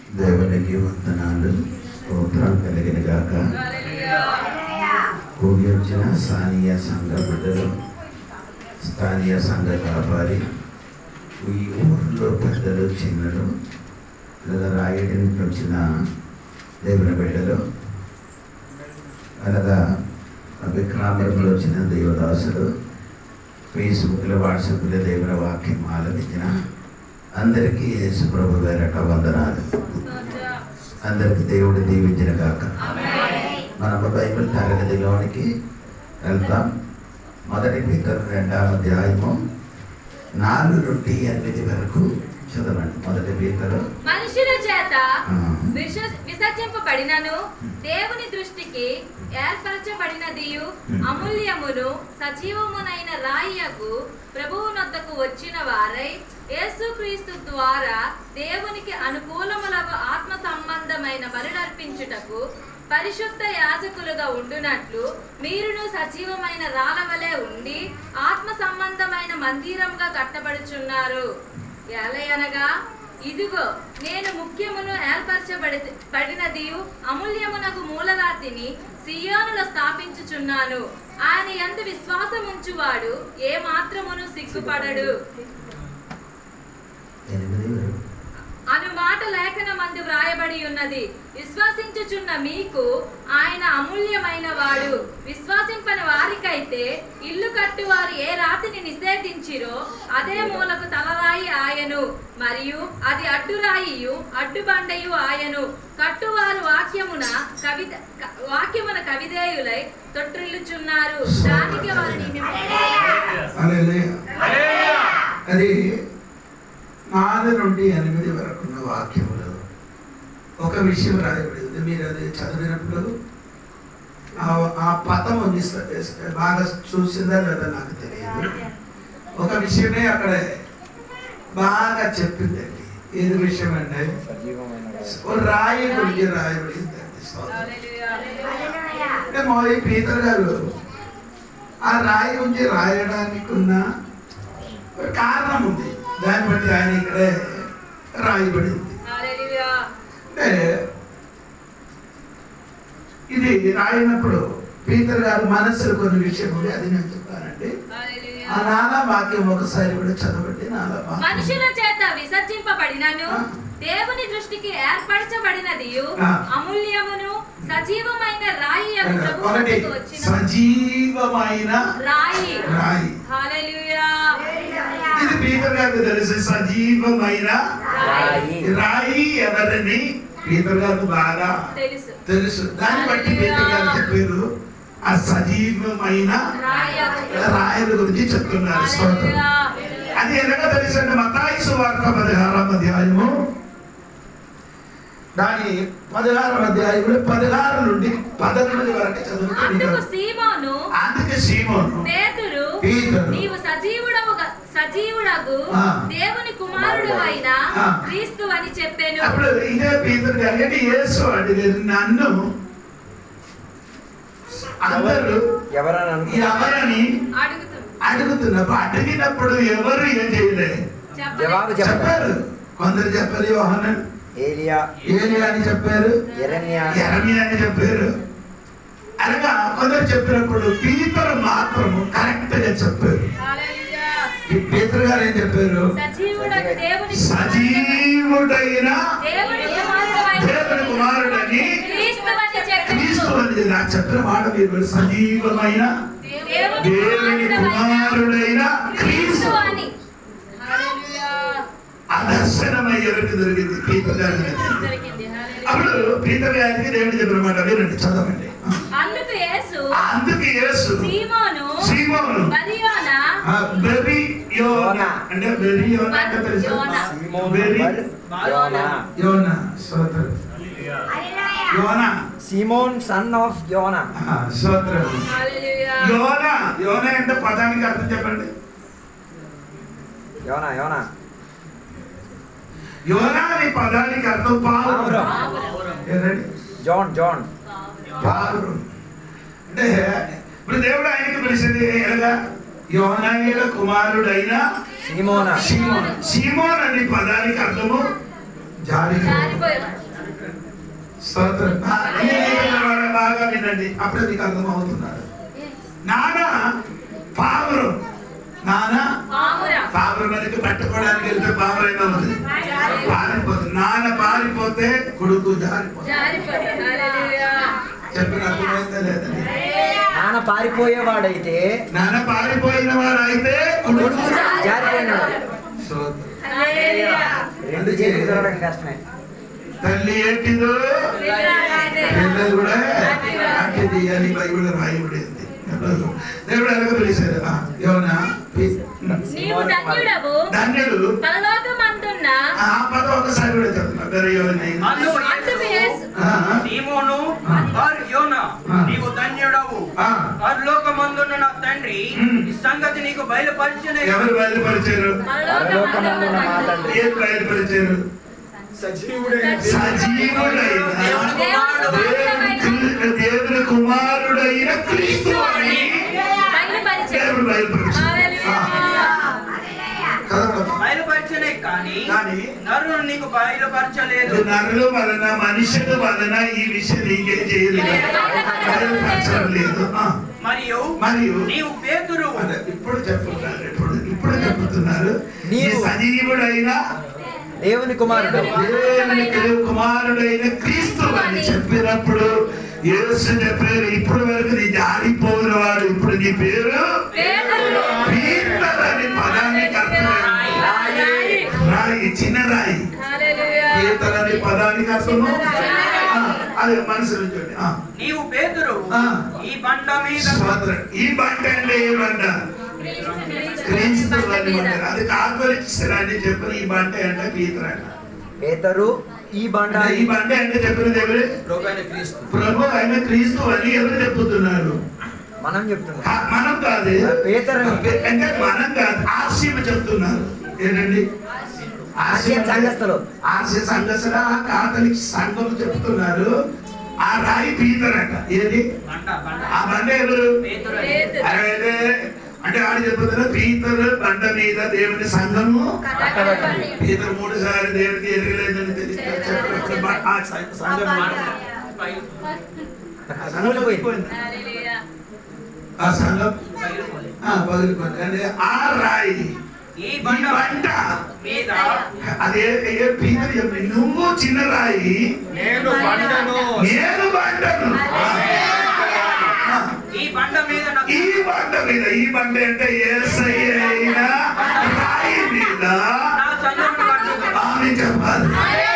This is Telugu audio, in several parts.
దేవునికి వందనాలు స్తోత్రం కలిగిన గాక కూడి వచ్చిన స్థానీయ సంఘ బిడ్డలు స్థానీయ సంఘ వ్యాపారి ఈ ఊరిలో పెద్దలు చిన్నలు లేదా రాయడి నుంచి వచ్చిన దేవుని బిడ్డలు అనగా విక్రామరంలో వచ్చిన దేవదాసులు ఫేస్బుక్లో వాట్సాప్లో దేవుని వాక్యం ఆలపించిన అందరికీ యేసు ప్రభు వేరట వందనాలు అందరికి దేవుడు దీవించిన కాక మన బైబిల్ తరగతిలోనికి వెళ్తాం మొదటి పీతరు రెండవ అధ్యాయము నాలుగు నుండి ఎనిమిది వరకు చదవండి మొదటి పీతరు మనుషుల చేత ఆ, విస- విసర్జింపబడినను దేవుని దృష్టికి ఏర్పరచబడినదియు అమూల్యమును సజీవమునైన రాయియకు ప్రభువునొద్దకు వచ్చిన వారై యేసుక్రీస్తు ద్వారా దేవునికి అనుకూలములకు ఆత్మ సంబంధమైన బలులర్పించుటకు పరిశుద్ధ యాజకులుగా ఉండునట్లు మీరును సజీవమైన రాళ్ళవలే ఉండి ఆత్మ సంబంధమైన మందిరముగా కట్టబడుచున్నారు ఎలయనగా ఇదిగో నేను ముఖ్యమును ఏర్పరచబడి పడినదియు అమూల్యమునకు మూలరాతిని సియోనులో స్థాపించుచున్నాను ఆయన ఎంత విశ్వాసముంచువాడు ఏ మాత్రమును సిగ్గుపడడు ఎనిమిది వరకు అను మాట లేఖన మందు వ్రాయబడి ఉన్నది విశ్వసించుచున్న మీకు ఆయన అమూల్యమైన వాడు విశ్వసింపని వారికైతే ఇల్లు కట్టువారు ఏ రాతిని నిషేధించిరో అదే మూలకు తలరాయి ఆయను మరియు అది అడ్డురాయియు అడ్డుబండయు ఆయను కట్టువారు వాక్యమున కవిత క- వాక్యమున కవిదేయులై తొట్టిల్లుచున్నారు దానికి వారిని హల్లెలూయా. అది నాలుగు నుండి ఎనిమిది వరకు ఉన్న వాక్యములు ఒక విషయం రాయబడింది మీరు అది చదివినప్పుడు ఆ- ఆ పదం ఉంది స- స- బాగా చూసిందా లేదా నాకు తెలియదు ఒక విషయమే అక్కడ బాగా చెప్పిందండి ఏది విషయం అంటే ఓ రాయి గురించి రాయబడిందండి స్తోత్రం. అంటే మోయి పీతర్ గారు ఆ రాయి గురించి రాయడానికి ఉన్న ఒక కారణం ఉంది దాన్ని బట్టి ఆయన ఇక్కడే రాయబడింది హల్లెలూయా. అంటే ఇది రాయినప్పుడు పీతర్ గారు మనసులో కొన్ని విషయం ఉంది అది నేను చెప్తానండి హల్లెలూయా. ఆ నాలా వాక్యం ఒకసారి కూడా చదవండి నాలా వాక్యం మనుషుల చేత విసర్జింపబడినను ఆ. దేవుని దృష్టికి ఏర్పరచబడినది ఆ. అమూల్యమును సజీవమైన రాయి అగు ప్రభు ఒకటి వద్దకు వచ్చిన సజీవమైన రాయి రాయి హల్లెలూయా ఇది పీతర్ గారికి తెలుసు సజీవమైన రాయి రాయి ఎవరని పీతర్ గారికి బాగా తెలుసు తెలుసు దాన్ని బట్టి పీతర్ గారు చెప్పారు ఆ సజీవమైన రాయి అగు రాయల గురించి చెప్తున్నారు స్తోత్రం హల్లెలూయా. అది ఎలాగ తెలుసండి మతాయి సువార్త పదహారం అధ్యాయము దాని పదహారం అధ్యాయంలో పదహారు నుండి పదకొండు వరకు అందుకు చదువుతుంది సీమోను అందుకే సీమోను పేతురు పేతురు. నీవు సజీవుడవు సజీవుడగు ఆ. దేవుని కుమారుడు అయిన ఆ. క్రీస్తు అని చెప్పాను అప్పుడు ఇదే పీతరు గారు అంటే యేసు అడిగారు నన్ను అందరూ ఎవరని అనుకో ఎవరని అడుగుతుంది అడుగుతున్నప్పుడు అడిగినప్పుడు ఎవరు ఏం చేయలేదు జవాబు చెప్పారు చెప్పారు కొందరు చెప్పారు యోహనన్ ఏలియా ఏలి అని చెప్పారు ఎరన్యా ఎరమి అని చెప్పారు అనగా కొందరు చెప్పినప్పుడు పీతరు మాత్రము కరెక్ట్ గా చెప్పారు హల్లెలూయా. ఈ పీతరు గారు ఏం చెప్పారు సజీవుడగు దేవుని సజీవుడైన దేవుని కుమారుడైన దేవుని కుమారుడని క్రీస్తు అని క్రీస్తు చెప్పాను అని నా చెప్పిన మాట మీరు సజీవమైన దేవుని దేవుని కుమారుడైన క్రీస్తు క్రీస్తు అని హల్లెలూయా. అదర్శనమై ఎవరికి దొరికింది పీతర్ గారికి దొరికింది. హల్లెలూయా. అప్పుడు పీతర్ గారికి దేవుడు చెప్పిన మాట వినండి చదవండి అందుకు యేసు అందుకు యేసు సీమోను సీమోను మరియోనా ఆ, బెరి యోనా యోనా. అంటే బెరి యోనా అంటే తెలుసా యోనా. సీమోను వెరీ- బర్ యోనా యోనా స్తోత్రం యోనా సీమోన్ సన్ ఆఫ్ యోనా ఆ, స్తోత్రం హల్లెలూయా. యోనా యోనా అంటే పదానికి అర్థం చెప్పండి యోనా యోనా యోనా అనే పదానికి అర్థం పావురం పావురం. ఏంటండి జాన్ జాన్ పావురం అంటే ఇప్పుడు దేవుడు ఆయనకి పిలిచింది ఎలాగా యోనాయుల కుమారుడైన సీమోనా సీమోన్ సీమోన్ అనే పదానికి అర్థము జారిపోయి జారిపోయేవాడు స్తోత్రం ఆ, ఈ రీతిలో బాగా వినండి అప్పుడే మీకు అర్థమవుతున్నారు నాన్న పావురం నాన్న పామురా పావురం మనకి పట్టుకోవడానికి వెళ్తే పావురైనా ఉంది పారిపోతుంది నాన్న పారిపోతే కొడుకు జారిపోతుంది జారిపోయాడు హల్లెలూయా చెప్పిన అర్థమైందా లేదని నాన్న పారిపోయేవాడైతే నాన్న పారిపోయిన వాడు అయితే కొడుకు జారిపోయినాడు స్తోత్రం. హల్లెలూయా రెండు చేతులు దొరకడం కష్టమే తల్లి ఏంటిదో విగ్రహారాధన. పిల్లలు కూడా అంటే అని బైబిల్ రాయబడింది దేవుడు ఎలాగ పిలిచారు ఆ, యోనా పి- నీవు ధన్యుడవు ధన్యుడు పరలోకమందున్న ఆ పదం ఒకసారి కూడా చెప్తున్నా వేరే యోని అందుకు అందుకు యేసు, యేసు ఆ, సీమోను బార్ యోనా నీవు ధన్యుడవు ఆ, పరలోకమందున్న నా తండ్రి మ్. ఈ సంగతి నీకు బయలుపరిచిన ఎవరు బయలుపరిచారు పరలోకమందున్న మా తండ్రి ఏం బయలుపరిచారు సజీవుడైన సజీవుడైన దేవుని కుమారుడు దేవుని- దేవుని కుమారుడైన క్రీస్తు అని బయలుపరిచాడు దేవుడు బయలుపరిచారు హల్లెలూయా చదవండి. బయలుపరిచనే కానీ కానీ నరులు నీకు బయలుపరచలేదు ఇది నరుల వలన మనుషుల వలన ఈ విషయం నీకేం చేయలేదు బయలుపరచడం లేదు ఆ, మరియు మరియు నీవు పేతురు అదే ఇప్పుడు చెప్తున్నారు ఇప్పుడు ఇప్పుడు చెప్తున్నారు ఈ నీవు- సజీవుడైన దేవుని కుమారుడు దేవుని కుమారుడైన క్రీస్తు అని చెప్పినప్పుడు యేసు చెప్పారు ఇప్పుడు వరకు నీ జారిపోయిన వాడు ఇప్పుడు నీ పేరు పేతురు. పీతర్ అని పదానికి అర్థం రాయి. రాయి చిన్న రాయి హల్లెలూయా పీతర్ అనే పదానికి అర్థము ఆ, అది మనసులో చూడండి ఆ, నీవు పేతురు ఆ. ఈ బండ మీద స్తోత్రం. ఈ బంట అంటే ఏ బండ క్రీస్తు అని బండ అది కాకరిస్తారని చెప్పిన ఈ బంట అంటే పీతర్ అంట పేతరు ఈ బండ అంటే ఈ బండ అంటే చెప్పినది ఎవరు ప్రభు ఆయన క్రీస్తు అని ఎవరు చెప్పుతున్నారు మనం చెప్తున్నాం ఆ, మనం కాదు పేతురని. అంటే మనం కాదు ఆశయం చెప్తున్నారు ఏంటండి ఆసియన్ సంఘస్థులు. ఆశయ సంఘస్థుల కాథలిక్ సంఘం చెప్తున్నారు ఆ రాయి పీతర్ అంట ఏది బండ బండ ఆ బండ ఎవరు పేతురు పేతురు. అయితే అంటే ఆడు చెప్తున్నారు పీతర్ బండ మీద దేవుని సంఘము కట్టబడింది. పీతర్ మూడు సార్లు దేవునికి ఎరగలేదని తెలిసి చెప్పినప్పుడు బ- ఆ స- సంఘం మాట- పై- ఆ సంఘం కూలిపోయింది. హల్లెలూయా ఆ సంఘం పైరుకోలేదు. ఆ, పగిలిపోయింది అంటే ఆ రాయి ఈ ఈ బండ బంట మీద అదే ఏ పీతర్ చెప్పి నువ్వు చిన్న రాయి నేను బండను నేను బండను ఆ, ఈ బండ మీద నా ఈ బండ మీద ఈ బండ అంటే ఏసై అయిన రాయి మీద నా సంఘమును కట్టుదును. ఆమె చెప్పాలి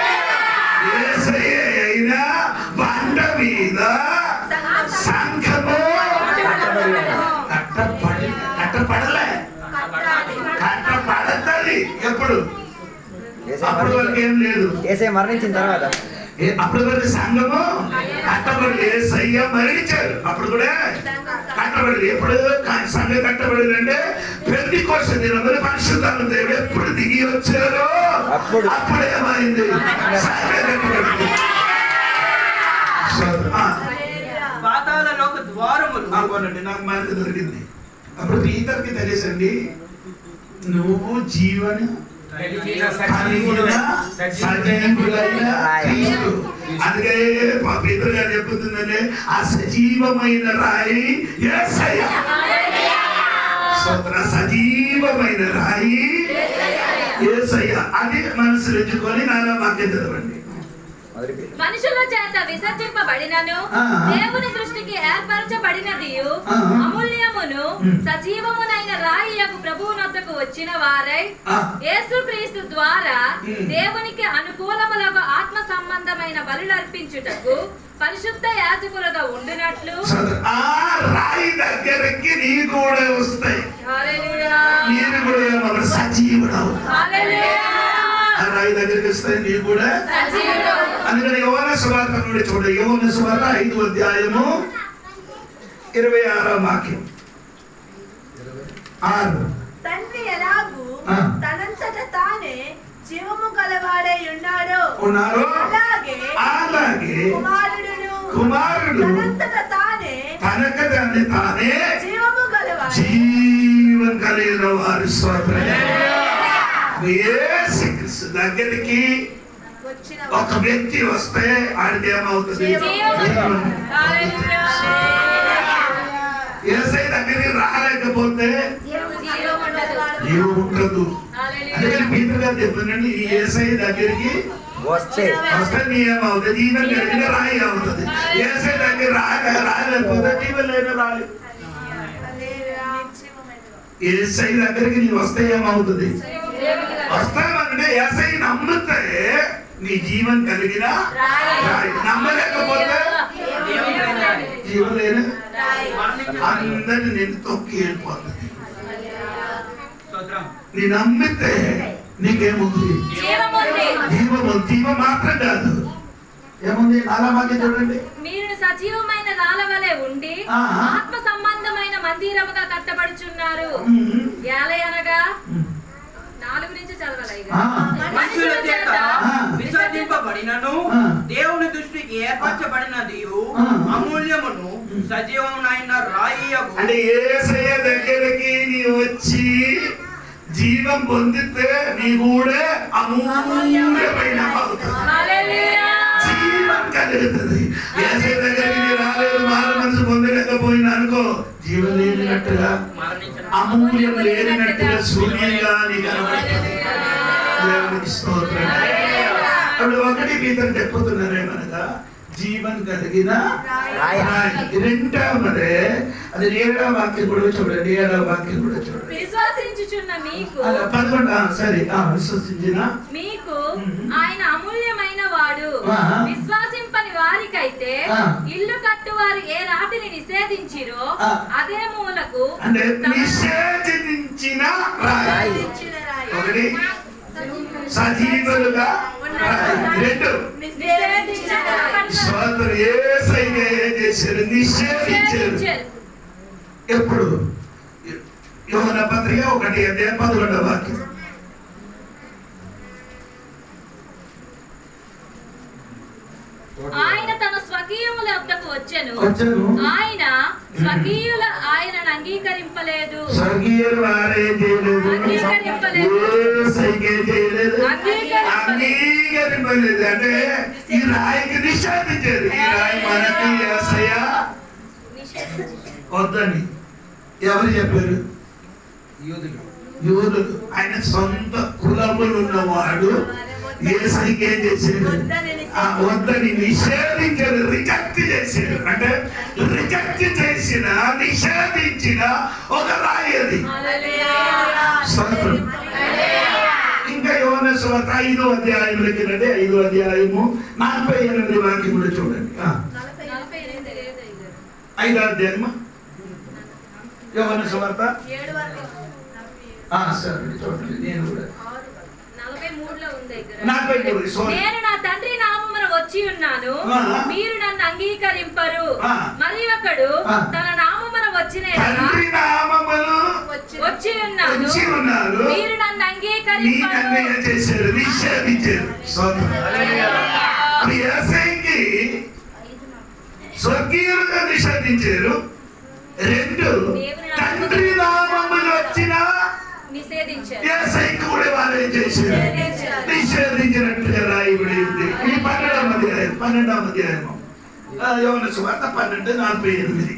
ఏసై అయిన బండ మీద సంఘము కట్టబడి కట్టపడి కట్టపడలే కట్టపడతది ఎప్పుడు ఏసై అప్పుడు వరకు మరణించిన- ఏం లేదు ఏసై మరణించిన తర్వాత ఏ- అప్పుడు వరకు సంఘము కట్టబడి ఏసయ్య మరణించారు అప్పుడు కూడా కట్టబడి ఎప్పుడు క- సంఘం కట్టబడి అంటే పెళ్లి కోసం దినములు పరిశుద్ధాలు దేవుడు ఎప్పుడు దిగి వచ్చారో అప్పుడు. అప్పుడు ఏమైంది సంఘం కట్టబడింది. సో, ఆ, పాతాళలోక ద్వారములు అనుకోనండి నాకు మనకు దొరికింది అప్పుడు పీతర్కి తెలుసండి నువ్వు జీవన కలిగిన సజీవులైన క్రీస్తు. అందుకే మా పీతర్ గారు చెప్పుతుందంటే ఆ సజీవమైన రాయి యేసయ్య. స్తోత్రం. సజీవమైన రాయి యేసయ్య అది మనసు ఉంచుకొని నాన్న వాక్యం చదవండి మొదటి పేరు. మనుషుల చేత విసర్జింపబడినను ఆ. దేవుని దృష్టికి ఏర్పరచబడినది ఆ. అమూల్యమును ఉమ్. సజీవమునైన రాయి యొక్క ప్రభువు నొద్దకు వచ్చిన వారై ఆ, యేసుక్రీస్తు ద్వారా ఉమ్. దేవునికి అనుకూలములకు ఆత్మ సంబంధమైన బలులు అర్పించుటకు పరిశుద్ధ యాజకులుగా ఉండినట్లు స్తోత్రం. ఆ రాయి దగ్గరికి నీ కూడా వస్తాయి హల్లెలూయా. నేను కూడా ఏమన్నా సజీవుడు అవుతా హల్లెలూయా. ఆ రాయి దగ్గరికి వస్తాయి నీ కూడా సజీవుడు. అందుకని యోన సువార్త నుండి చూడ యోన సువార్త ఐదు అధ్యాయము ఇరవై ఆరో వాక్యం ఆరు తండ్రి ఎలాగూ ఆ. తనంతట తానే జీవము గలవాడై ఉన్నాడో ఉన్నారు అలాగే అలాగే కుమారుడును కుమారుడు తనంతట తానే తనక దాన్ని తానే జీవము గలవాడు జీవం కలిగిన వారి స్తోత్రం యేసుక్రీస్తు దగ్గరికి వచ్చిన ఒక వ్యక్తి వస్తే ఆడికి ఏమవుతుంది జీవము. హల్లెలూయా. ఏసై దగ్గరికి రాలేకపోతే జీవం ఉండదు. జీవం ఉండదు హల్లెలూయా. అందుకని పీటర్ గారు చెప్తున్నాండి ఈ ఏసై దగ్గరికి వస్తే వస్తే నీ ఏమవుతుంది జీవం కలిగిన రాయి అవుతుంది ఏసై దగ్గర రాగా రాలేకపోతే జీవం లేని రాలి ఏసై దగ్గరికి నీ వస్తే ఏమవుతుంది వస్తానంటే ఏసై నమ్మితే నీ జీవం కలిగిన రాయి నమ్మలేకపోతే జీవం లేని అందరిని నేను తొక్కి వెళ్ళిపోతుంది స్తోత్రం నీ నమ్మితే నీకేముంది జీవం ఉంది. జీవము జీవం మాత్రం కాదు ఏముంది అలా మాకే చూడండి మీరు సజీవమైన రాళ్ళ వలె ఉండి ఆ. ఆత్మ సంబంధమైన మందిరముగా కట్టబడుచున్నారు ఉమ్, ఏలే అనగా ఉమ్. నాలుగు నుంచి చదవాలి ఇక. ఆ, మనుషుల చేత ఆ. విసర్జింపబడినను ఆ. దేవుని దృష్టికి ఏర్పరచబడినది ఆ. అమూల్యమును సజీవమునైన రాయియగు అంటే ఏసయ్య దగ్గరికి నీ వచ్చి జీవం పొందితే నీ కూడా అమూల్యమైన అవుతుంది హల్లెలూయా. జీవం కలుగుతుంది ఏసయ్య దగ్గరికి నీ రాలేదు మార మనసు పొందలేకపోయినా అనుకో జీవం లేనట్టుగా మరణించిన అమూల్యం లేనట్టుగా శూన్యంగా నీకు కనబడుతుంది దేవునికి స్తోత్రం అప్పుడు ఒకటి గీతలు చెప్పుతున్నారేమనగా జీవన్ కలిగిన రాయి. రాయి. రెండవదే అది ఏడవ వాక్యం కూడా చూడండి ఏడవ వాక్యం కూడా చూడండి విశ్వసించుచున్న మీకు అలా పదకొండు ఆ, సరే ఆ, విశ్వసించిన మీకు మ్మ్. ఆయన అమూల్యమైన వాడు ఆ. విశ్వాసింపని వారికైతే ఆ. ఇల్లు కట్టువారు ఏ రాతిని నిషేధించిరో ఆ. అదే మూలకు అంటే తమ- నిషేధించిన రాయి రాయి. ఇచ్చిన రాయి. ఒకటి సజీవులుగా రాయి. రెండు నిషేధించిన రాయి. స్వాతంత్ర ఏసైనా ఏం చేశారు నిషేధించారు నిషేధించారు. ఎప్పుడు యోహన పత్రిక ఒకటి అధ్యాయం పదకొండవ వాక్యం ఆయన తన స్వకీయముల వద్దకు వచ్చెను వచ్చాను ఆయన స్వకీయుల ఆయనను అంగీకరింపలేదు స్వర్గీయులు వారేం చేయలేదు అంగీకరింపలేదు. ఏసైకే చేయలేదు అంగీకరింపలేదు. అంగీకరింపలేదు అంటే ఈ రాయికి నిషేధించారు ఈ రాయి మనకి ఏసయ్య వద్దని ఎవరు చెప్పారు యూదులు ఆయన సొంత కులములు ఉన్నవాడు ఏసైకి ఏం చేశాడు ఆ వద్దని నిషేధించాడు రిజెక్ట్ చేశాడు అంటే రిజెక్ట్ చేసిన నిషేధించిన ఒక రాయి అది స్తోత్రం. ఇంకా యోన స్వాత ఐదో అధ్యాయంలోకి రండి ఐదో అధ్యాయము నలభై ఎనిమిది వాక్యం కూడా చూడండి ఆ, నలభై ఎనిమిది లేదు ఇది. ఐదో అధ్యాయము యోన స్వార్త ఏడు వరకు ఆ, సరే చూడండి నేను కూడా నలభై మూడులో ఉంది ఇక్కడ. నలభై మూడు, sorry. నేను నా తండ్రి నామమున వచ్చి ఉన్నాను ఆ. మీరు నన్ను అంగీకరింపరు ఆ. మరి ఒకడు ఆ. తన నామమున వచ్చిన ఎడల తండ్రి నామములు వచ్చిన వచ్చి ఉన్నాను వచ్చి ఉన్నారు మీరు నన్ను నీ అంగీకరింపరు నిర్ణయం చేశారు నిషేధించారు స్తోత్రం. అది ఏసైకి స్వర్గీయులుగా నిషేధించారు రెండు తండ్రి నామములు వచ్చిన నిషేధించారు ఏసైకి కూడా వారు ఏం చేశారు నిషేధించినట్లుగా రాయబడి ఉంది ఇది పన్నెండాం అధ్యాయం పన్నెండాం అధ్యాయము ఆ, యోన సువార్త పన్నెండు నలభై ఎనిమిది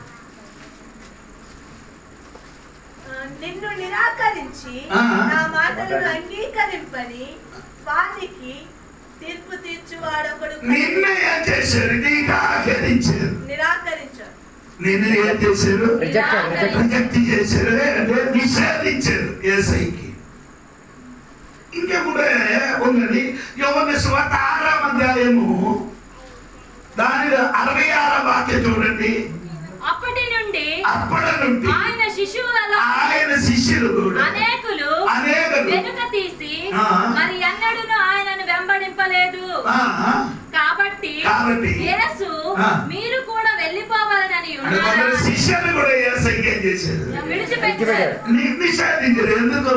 ఆ, నిన్ను నిరాకరించి ఆ. నా మాటలను అంగీకరింపని వారికి తీర్పు తీర్చువాడొకడు నిన్ను ఏం చేశారు నిరాకరించారు నిరాకరించాడు నిన్ను ఏం చేశారు రిజెక్టెడ్ రిజెక్టెడ్ రిజెక్ట్ చేశారు అంటే నిషేధించారు ఏసైకి ఇంకా కూడా ఉన్నది యోగ స్వాత ఆరాం అధ్యాయము దానిలో అరవై ఆరో వాక్యం చూడండి అప్పటి నుండి అప్పటి నుండి ఆయన శిశువులలో ఆయన శిష్యులు కూడా అనేకులు అనేకులు వెనుక తీసి ఆ. మరి ఎన్నడూను ఆయనను వెంబడింపలేదు ఆ, కాబట్టి కాబట్టి యేసు ఆ. మీరు కూడా వెళ్ళిపోవాలని అంటే ఉన్నారా కొందరు శిష్యులు కూడా ఏసైకి ఏం చేశారు విడిచిపెట్టారు ని- నిషేధించారు ఎందుకు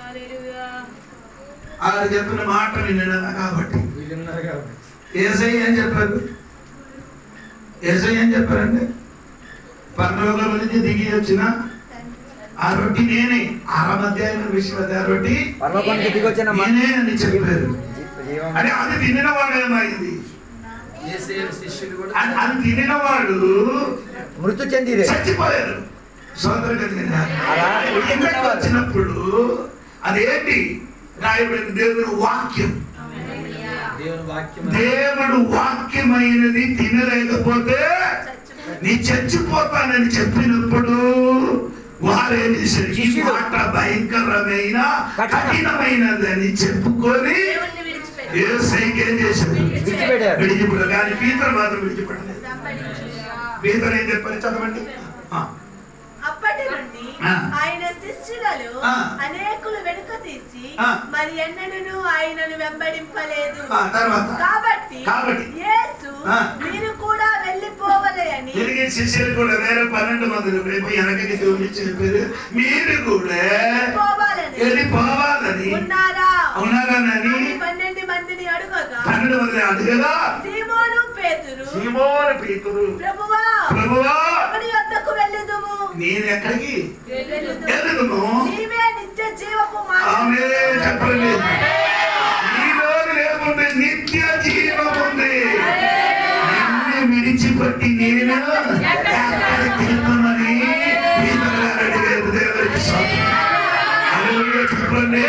ఆయన చెప్పిన మాట వినడం కాబట్టి ఏసై ఏం చెప్పారు ఏసై ఏం చెప్పారండి పరలోకం నుంచి దిగి వచ్చిన ఆ రొట్టి నేనే ఆరామ అధ్యాయం విషయం ఆ రొట్టి పర్వతం దిగి వచ్చిన నేనే అని చెప్పారు జీవం అని అది తినిన వాడు ఏమైంది యేసేపు శిష్యులు కూడా అది అది తినిన వాడు మృతి చెందిరే చచ్చిపోయారు సోదరు కలిగిన అలా ఎన్నెక్క వచ్చినప్పుడు అదేంటి రాయబడిన దేవుని వాక్యం దేవుని వాక్యం దేవుడు వాక్యమైనది తినలేకపోతే నీ చచ్చిపోతానని చెప్పినప్పుడు వారేం చేశారు ఈ మాట భయంకరమైన కఠినమైనదని చెప్పుకొని దేవుణ్ణి విడిచిపెట్టి ఏసైకి ఏం చేశారు విడిచిపెట్టారు విడిచిపెట్టారు కానీ పీతరు మాత్రం విడిచిపెట్టలేదు పీతరు ఏం చెప్పారు చదవండి ఆ, అప్పటి నుండి ఆ. ఆయన శిష్యులలో ఆ. అనేకులు వెనుక తీసి ఆ. మరి ఎన్నడూ ఆయనను వెంబడింపలేదు ఆ, తర్వాత కాబట్టి కాబట్టి. యేసు ఆ. మీరు కూడా వెళ్ళిపోవలే అని తిరిగి శిష్యులు కూడా వేరే పన్నెండు మంది రేపు వెనకకి దేవుని చెప్పారు మీరు కూడా పోవాలని వెళ్ళిపోవాలని ఉన్నారా అవునారానని అని పన్నెండు మందిని అడుగగా పన్నెండు మంది అడగదా సీమోను పేతురు సీమోని పీతురు ప్రభువా ప్రభువా ఎవరి వద్దకు వెళ్ళుదుము నేను ఎక్కడికి వెళ్ళుదుము. వెళ్ళదును నీవే నిత్య జీవపు ఆమె మార్గము. చెప్పండి నీలో లేకుంటే నిత్య జీవం ఉంది నిన్ను విడిచిపెట్టి నేను ఎక్కడికి వెళ్తామని పీతరు గారు అడిగారు దేవుడికి స్తోత్రం. హల్లెలూయా చెప్పండి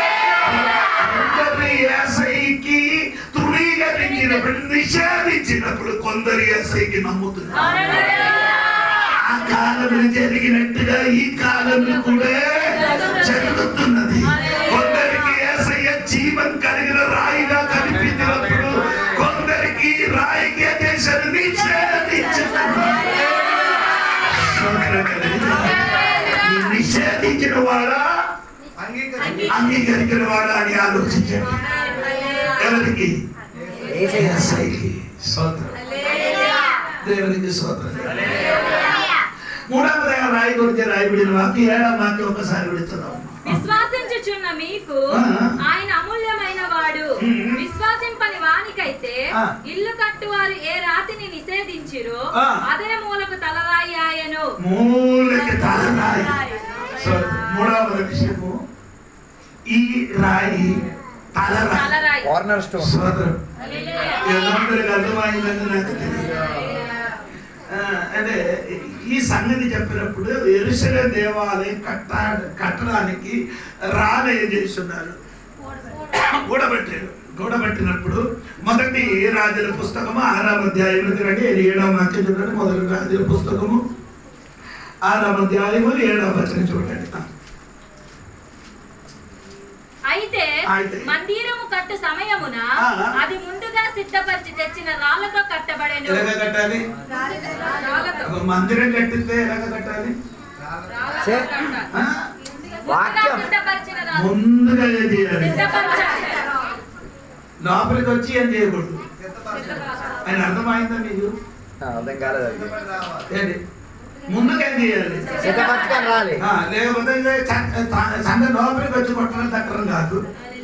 అందరి ఏసైకి తృణీకరించినప్పుడు నిషేధించినప్పుడు కొందరు ఏసైకి నమ్ముతున్నారు ఆ కాలంలో జరిగినట్టుగా ఈ కాలంలో కూడా జరుగుతున్నది కొందరికి ఏసయ్య జీవం కలిగిన రాయిగా కనిపించినప్పుడు కొందరికి రాయికి ఏం చేశారు నిషేధించుతున్నారు స్తోత్రం కలుగును. ఈ నిషేధించిన వాడా అంగీకరించిన వాడా అని ఆలోచించండి ఎవరికి ఏసయ్య. ఏసైకి స్తోత్రం దేవునికి స్తోత్రం మూడవదిగా రాయి గురించి రాయబడిన వాక్యం ఏడవ వాక్యం ఒకసారి విడుతున్నాం విశ్వాసించుచున్న మీకు ఆ. ఆయన అమూల్యమైన వాడు ఉమ్. విశ్వాసింపని వానికైతే ఆ. ఇల్లు కట్టువారు ఏ రాతిని నిషేధించిరో ఆ. అదే మూలకు తలరాయి ఆయను మూలకి తలరాయి సో మూడవ విషయము ఈ రాయి తలరాయి తలరాయి కార్నర్ స్టోన్ సోదరు ఎంతమందికి అర్థమైందని నాకు తెలియదు ఆ, అంటే ఈ సంగతి చెప్పినప్పుడు ఎరుసల దేవాలయం కట్ట కట్టడానికి రాళ్ళు ఏం చేస్తున్నారు గూడబెట్టారు గూడబెట్టినప్పుడు మొదటి రాజుల పుస్తకము ఆరాం అధ్యాయం ఎందుకంటే ఏడవ వాక్యం చూడండి మొదటి రాజుల పుస్తకము ఆరాం అధ్యాయము ఏడవ వచనం చూడండి అయితే అయితే. మందిరము కట్టు సమయమున ఆ. అది ముందుగా సిద్ధపరిచి తెచ్చిన రాళ్లతో కట్టబడెను ఎలాగ కట్టాలి రాళ్లతో ఒక మందిరం కట్టితే ఎలాగ కట్టాలి రాళ్లతో సే. కట్ట. ఆ? ముందుగా వాక్యం. సిద్ధపరిచిన రాళ్ళు ముందుగా ఏం చేయాలి సిద్ధపరచాలి లోపలికి వచ్చి ఏం చేయకూడదు ఆయన అర్థమైందా మీకు అర్థం కాలేదు అది. ఏంటి ముందుగా ఏం చేయాలి సిద్ధపరచుకొని రాలి ఆ, లేకపోతే చ- త- సంఘ లోపలికి వచ్చి కొట్టడం తక్కడం కాదు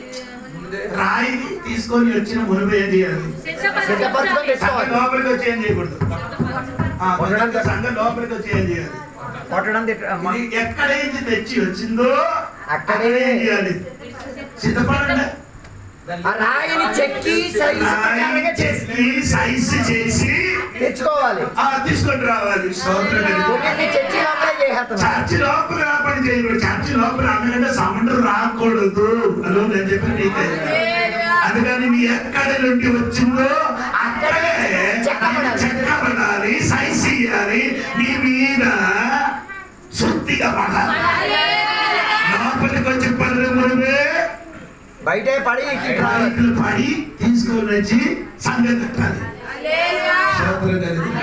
రాయిని తీసుకొని వచ్చిన మునుపు ఏం చేయాలి సిద్ధపరచుకొని సిద్ధపరచాలి సంఘ తెచ్చుకోవాలి లోపలికి వచ్చి ఏం చేయకూడదు ఆ, కొంచెం సంఘ లోపలికి వచ్చి ఏం చేయాలి కొట్టడం తిట్ట అమ్మ. ఇది ఎక్కడ నుంచి తెచ్చి వచ్చిందో అక్కడే ఏం చేయాలి సిద్ధపడండి ఆ రాయిని చెక్కి సైజు ప్రకారంగా చేసి చెక్కి సైజు చేసి తెచ్చుకోవాలి ఆ తీసుకొని రావాలి స్తోత్రం కలుగును. ఒకటి చర్చి లోపలే చేసేస్తున్నాం చర్చి లోపల ఆ పని చేయకూడదు చర్చి లోపల అందుకంటే సముద్రం రాకూడదు అదో నేను చెప్పిన నీకే అందుకని నీ ఎక్కడ నుండి వచ్చిందో అక్కడే చెక్కబడాలి. చెక్కబడాలి సైజ్ ఇయ్యాలి నీ మీద శుద్ధిగా పడాలి లోపలికి వచ్చి పనులు మునిపే బయటే పడి ఇటు రావాలి. బైకులు పడి తీసుకొని వచ్చి సంఘం కట్టాలి స్తోత్రం కలుగును.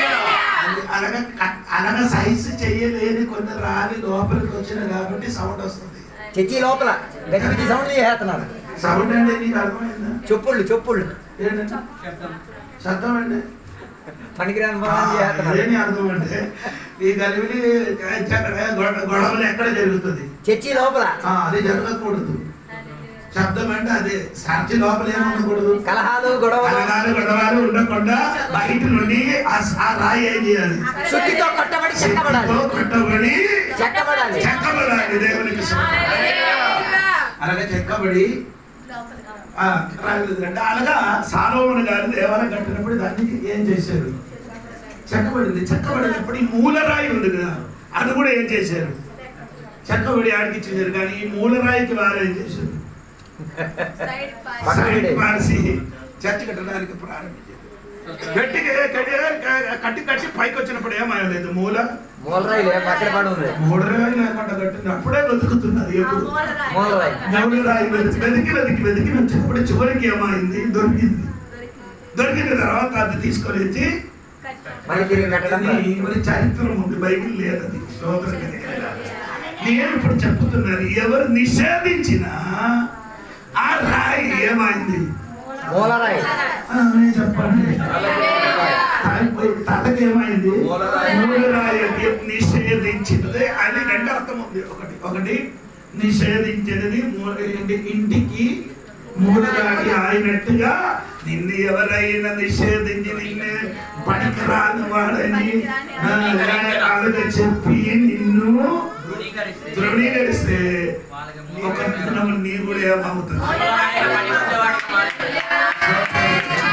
అనగా కట్- అనగా సైజు చెయ్యలేని కొన్ని రాలి లోపలికి వచ్చిన కాబట్టి సౌండ్ వస్తుంది చర్చి లోపల గజిబిజి సౌండ్ చేస్తున్నారు సౌండ్ అంటే నీకు అర్థమైందా చెప్పుళ్ళు చెప్పుళ్ళు ఏంటంటే శబ్దం అండి పనికిరాని ఆ, పనులు చేస్తున్నారు ఇదేని అర్థం అంటే ఈ గలివిలి గొడవ- గొడవలు ఎక్కడ జరుగుతుంది చర్చి లోపల ఆ, అది జరగకూడదు శబ్దం అంటే అదే చర్చి లోపల ఏమి ఉండకూడదు కలహాలు గొడవలు కలగాలు గొడవలు ఉండకుండా బయట నుండి ఆ ఆ రాయి ఏం చేయాలి శుద్ధితో కొట్టబడి చెక్కబడాలి శక్తితో కట్టబడి చెక్కబడాలి చెక్కబడాలి దేవునికి స్తోత్రం. అలాగే చెక్కబడి ఆ, రాగలేదంటే అలాగా సాలోమన్ గారి దేవాలయం కట్టినప్పుడు దాన్ని ఏం చేశారు చెక్కబడింది చెక్కబడినప్పుడు ఈ మూలరాయి ఉంది కదా అది కూడా ఏం చేశారు చెక్కబడి ఆడికి ఇచ్చేసారు కానీ ఈ మూలరాయికి వారు ఏం చేశారు సైడ్ పాయ్. పక్కన సైడ్ పెట్టి. పార్సి చర్చ కట్టడానికి ప్రారంభించారు గట్టిగా కట్టి కట్టి కట్టి పైకి వచ్చినప్పుడు ఏమనలేదు మూల మూలరాయి పక్కన పడి ఉంది మూలరాయి లేకుండా కట్టింది అప్పుడే వెతుకుతున్నది ఆ ఎప్పుడు మూలరాయి. మూలరాయి. మూలరాయి వెతికి వెతికి వెతికి వెతికి వచ్చినప్పుడు చివరికి ఏమైంది దొరికింది దొరికింది. దొరికిన తర్వాత అది తీసుకొని వచ్చి కట్టాడు. మళ్ళీ తిరిగి కట్టడం అది మరి చరిత్ర ఉంది బైబిల్ లేదు అది స్తోత్రం కలిగిన నేను ఇప్పుడు చెప్తున్నాను ఎవరు నిషేధించినా ఆ రాయి ఏమైంది మూలరాయి ఆ, నేను చెప్పండి తాగిపోయి తలకి ఏమైంది మూలరాయి అంటే నిషేధించినది అది రెండు అర్థం ఉంది ఒకటి ఒకటి నిషేధించినది మూల ఇంటి- ఇంటికి మూలరాయి అయినట్టుగా నిన్ను ఎవరైనా నిషేధించి నిన్ను పనికిరాని వాడని ఆ, అలాగే చెప్పి నిన్ను ధృవీకరిస్తే ధృవీకరిస్తే వాళ్ళకి ఒక దినం నీ కూడా ఏమవుతుంది మూలరాయి పనికొచ్చేవాడికి మాత్రమే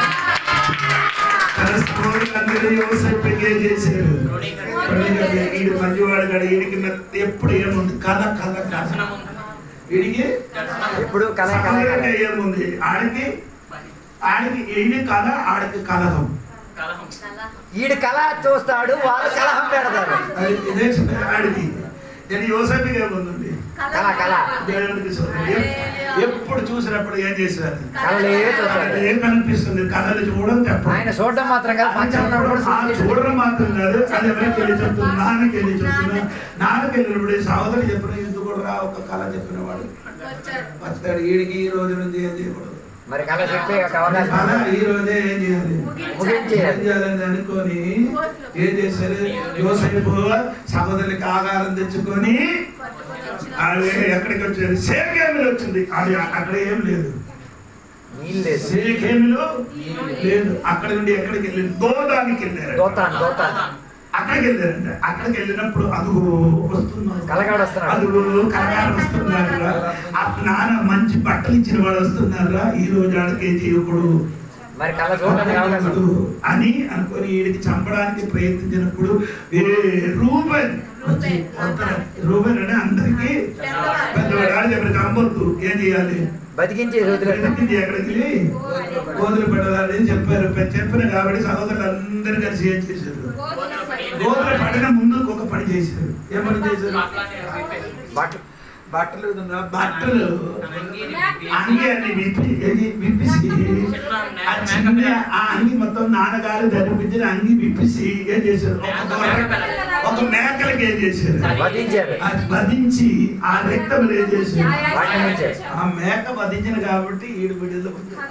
అందరూ యోసేపుకి ఏం చేశారు వీడి మంచివాడు కాడు వీడికి మెత్త- ఎప్పుడు ఏముంది కథ కథ కథ దర్శనం ఉంది వీడికి దర్శనం ఎప్పుడు కళ కళ కళ సమయంగా ఏముంది ఆడికి ఆడికి ఈడి కథ ఆడికి కలహం కలహం ఈడు కళ చూస్తాడు వాళ్ళు కలహం పెడతారు అది ఇదే ఆడికి నేను యోసేపుకి ఏముందండి కళ కళ దేవునికి స్తోత్రం. ఎప్- ఎప్పుడు చూసినప్పుడు ఏం చేశారు కళలే చూస్తాడు ఏం కనిపిస్తుంది కథలు చూడడం చెప్పండి ఆయన చూడడం మాత్రం కాదు పక్కన ఉన్నప్పుడు కూడా ఆ చూడడం మాత్రం కాదు అది ఎవరికి వెళ్ళి చెప్తున్నా నాన్నకి వెళ్ళి చెప్తున్నా నాన్నకి వెళ్ళినప్పుడు సహోదరు చెప్పిన ఇది కూడా రా ఒక కళ చెప్పిన వాడు వచ్చాడు. వస్తాడు వీడికి ఈ రోజు నుంచి ఏం చేయకూడదు మరి కళ చెప్పే ఒక అవకాశం కళ ఈ రోజే ఏం చేయాలి ముగించేయాలి. ఏం చేయాలని అనుకొని ఏం చేశారు యోసేపు సహోదరులకి ఆహారం తెచ్చుకొని పట్టుకొని వచ్చిన అది ఎక్కడికి వచ్చారు సేకేమిలో వచ్చింది అది అక్కడ ఏం లేదు నీళ్ళు లేదు సేకేమిలో లేదు అక్కడ నుండి ఎక్కడికి వెళ్ళి దోదానికి వెళ్ళారు దోతాను దోతాను అక్కడికి వెళ్ళారంట అక్కడికి వెళ్ళినప్పుడు అదుగో వస్తున్నారు కలగాడు వస్తున్నాడు. అదుగో కలగాడు వస్తున్నారా ఆ నాన్న మంచి బట్టలు ఇచ్చిన వాడు వస్తున్నారా ఈ రోజు ఆడకి ఏం చేయకూడదు మరి కళ చూడడానికి అవకాశం అనకూడదు అని అనుకొని వీడికి చంపడానికి ప్రయత్నించినప్పుడు ఏ రూబెన్ వచ్చి వస్తాడు. రూబెన్ అంటే అందరికి పెద్దవాడు ఆడ చెప్పి చంపొద్దు ఏం చేయాలి బతికించి వదిలేస్తాం ప్రతినిధి ఎక్కడికి వెళ్ళి గోధులు పెట్టాలని చెప్పారు చెప్పిన కాబట్టి సహోదరులు అందరూ కలిసి ఏం చేశారు గోధుల పడిన ముందు ఒక పని చేశారు ఏం పని చేశారు బట్టలు బట్టలు ఉందా? బట్టలు అంగి అన్ని విప్పి ఏది విప్పిసి ఆ చిన్న ఆ అంగి మొత్తం నాన్నగారు ధరిపించిన అంగి విప్పిసి ఏం చేశారు ఒక గొర్రె- ఒక మేకలకి ఏం చేశారు వధించారు అది వధించి ఆ రక్తం ఏం చేశారు వాటి నుంచే ఆ మేక వధించిన కాబట్టి ఈడు బిడ్డలు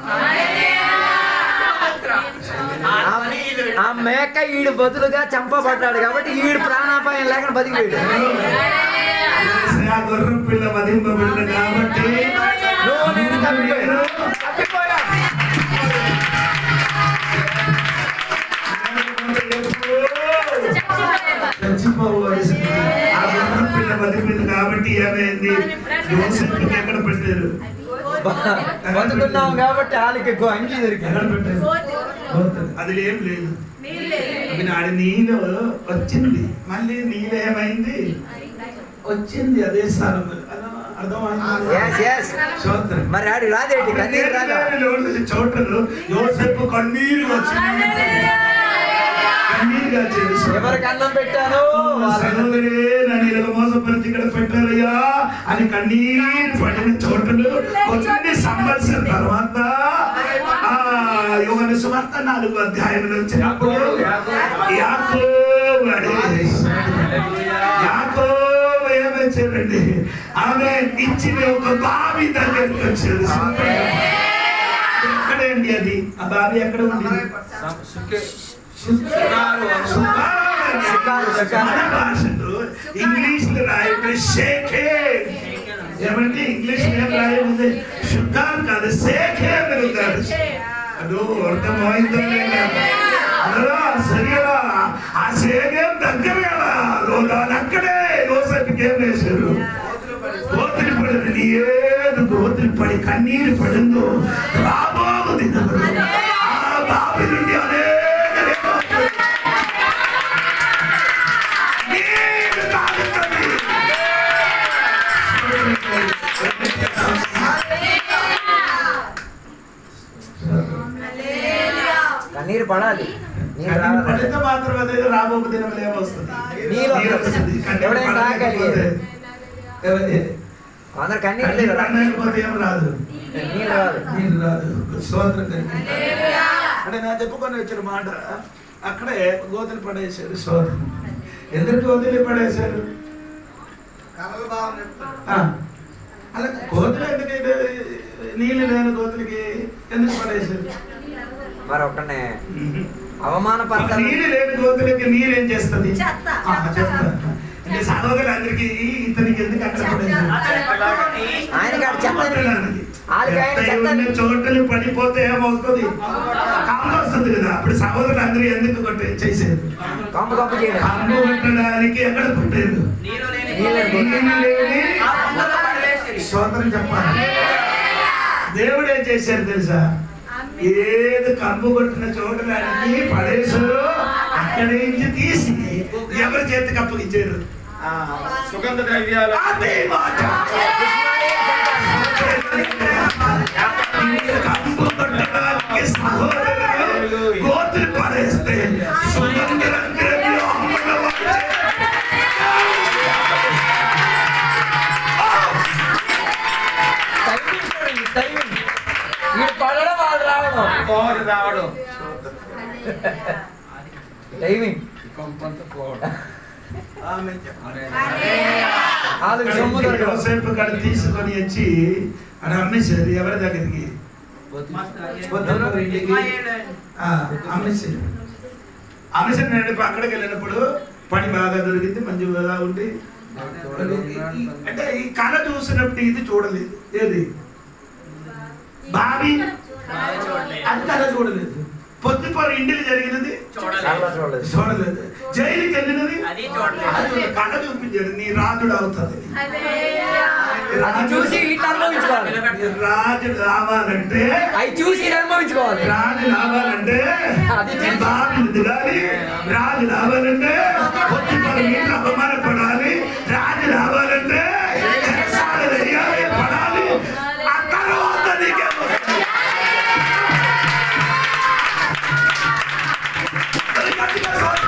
ఆ- ఆ మేక ఈడు బదులుగా చంపబడ్డాడు కాబట్టి ఈడు ప్రాణాపాయం లేకుండా బతికిపోయాడు ఆ గొర్రె పిల్ల వధింపబడిన కాబట్టి నువ్వు నేను తప్పిపోయాను తప్పిపోయా చచ్చిపోవలసి ఆ గొర్రె పిల్ల వధింపింది కాబట్టి ఏమైంది యోసేపుకి ఎక్కడ పెట్టారు బతుకున్నాం కాబట్టి వాళ్ళకి గో- అంగీ దొరికింది ఎక్కడ పెట్టారు గోతులు. అది ఏం లేదు అది ఆడి నీళ్ళు వచ్చింది మళ్ళీ నీళ్ళు ఏమైంది వచ్చింది అదే స్థానం అర్థమైంది ఎస్ ఎస్ స్తోత్రం. మరి ఆడి రాదేంటి కన్నీరు రాదా చోటలు యోసేపు కన్నీరు వచ్చింది కన్నీరుగా చేసి ఎవరికి అన్నం పెట్టాను వాళ్ళకి సహోదరే నన్ను ఇలా మోసపరిచి ఇక్కడ పెట్టారయ్యా అని కన్నీరు పడిన చోటలు కొన్ని సంవత్సరం తర్వాత ఆ యోగన సువార్త నాలుగు అధ్యాయంలో వచ్చినప్పుడు యాకోబు అడిగాడు. యాకోబు ఏమొచ్చాడండి ఆమె ఇచ్చిన ఒక బావి దగ్గరికి వచ్చాడు ఎక్కడండి అది ఆ బావి ఎక్కడ ఉంది సుకారు, సుకారు. మన భాషలో ఇంగ్లీష్ లో రాయబడి షేఖే ఏమంటే ఇంగ్లీష్ ఏం రాయబడింది శుద్ధాలు కాదు షేఖే అని కాదు ಅದು అర్థమైందో లేదా అదరా సరిగా ఆ సేగం దగ్గర లోదాలు అక్కడే యోసేపుకి ఏం వేశారు గోతులు పడింది ఏది గోతులు పడి కన్నీరు పడిందో రాబోవు దినములు ఆ బావి నుండి అనేక రేపొస్తుంది. నీరు తాగుతుంది. కన్నీరు పడాలి నీళ్ళు కన్నీరు రావాలి పడితే మాత్రం అదే రాబోవు దినములు ఏమొస్తుంది నీళ్ళు నీరు వస్తుంది. వస్తుంది. కన్నీరు ఎవడైనా తాగలిగేది. పడకపోతే ఎవరి- అందరు కన్నీరు కన్నీరు లేదు పడకపోతే ఏం రాదు నీళ్ళు రాదు నీరు రాదు స్తోత్రం కలిగి అంటే నా చెప్పుకొని వచ్చిన మాట అక్కడే గోతులు పడేశారు స్తోత్రం ఎందుకు గోతులు పడేశారు ఆ, అలా గోతులు ఎందుకైతే నీళ్ళు లేని గోతులకి ఎందుకు పడేశారు మరి ఒక్కనే ఒక అవమానపరచాలి నీళ్ళు లేని గోతులకి నీరు ఏం చేస్తుంది చెత్త. ఆ, చెత్త అంటే సహోదరులందరికీ ఇతనికి ఎందుకు అక్కడ పడేశారు అతని పట్టుకొని ఆయనకి ఆడ చెత్త వాళ్ళకి ఆయన చెత్త చెత్త ఉన్న చోట్ల పడిపోతే ఏమవుతుంది కాము వస్తుంది కదా అప్పుడు సహోదరులు అందరూ ఎందుకు కొట్టే చేసేది కంపు కంపు చేయడం కాము కొట్టడానికి ఎక్కడ కొట్టేది నీరు లేని నీళ్ళు లేని నీళ్ళు లేని ఆ కుండలో పడవేసిరి. స్తోత్రం చెప్పాలి దేవుడు ఏం చేశారు తెలుసా ఏది కంపు కొట్టిన చోటలన్నీ పడేసారు అక్కడి నుంచి తీసి ఎవరి చేతికి అప్పగించారు ఆ, సుగంధ ద్రవ్యాలు అదే మాట కంపు కొట్టడానికి సహోదరులు గోతులు పడేస్తే సుగంధ ద్రవ్యం అమ్ముల వారు టైమింగ్ వీడు పడడం వాళ్ళు రావడం పోరు రావడం టైమింగ్ ఆమె చెప్పాలి వాళ్ళకి సొమ్ము దొరకడం యోసేపు కాడ తీసుకొని వచ్చి అక్కడ అమ్మేశారు ఎవరి దగ్గరికి పొద్దున్న ఇంటికి ఆ, అమ్మేశారు అమ్మేశారు నేను అక్కడికి వెళ్ళినప్పుడు పని బాగా దొరికింది మంచి బాగా ఉండి అంటే ఈ కళ చూసినప్పుడు ఇది చూడలేదు ఏది బావి అది కళ చూడలేదు పొద్దుపొర ఇంటికి జరిగినది చాలా చూడలేదు చూడలేదు జైలుకి వెళ్ళినది అది చూడలేదు. అది చూడలేదు. కళ చూపించాడు నీ రాజుడు అవుతుంది అది చూసి వీటిని అనుభవించుకోవాలి రాజు రావాలంటే అవి చూసి వీళ్ళు అనుభవించుకోవాలి రాజు రావాలంటే అది చూసి- బాబులు దిగాలి రాజు రావాలంటే పొత్తి పది నీళ్ళు అవమానపడాలి రాజు రావాలంటే చెరసాల వేయాలి, పడాలి ఆ తర్వాత నీకేమో అది గట్టిగా చూడండి.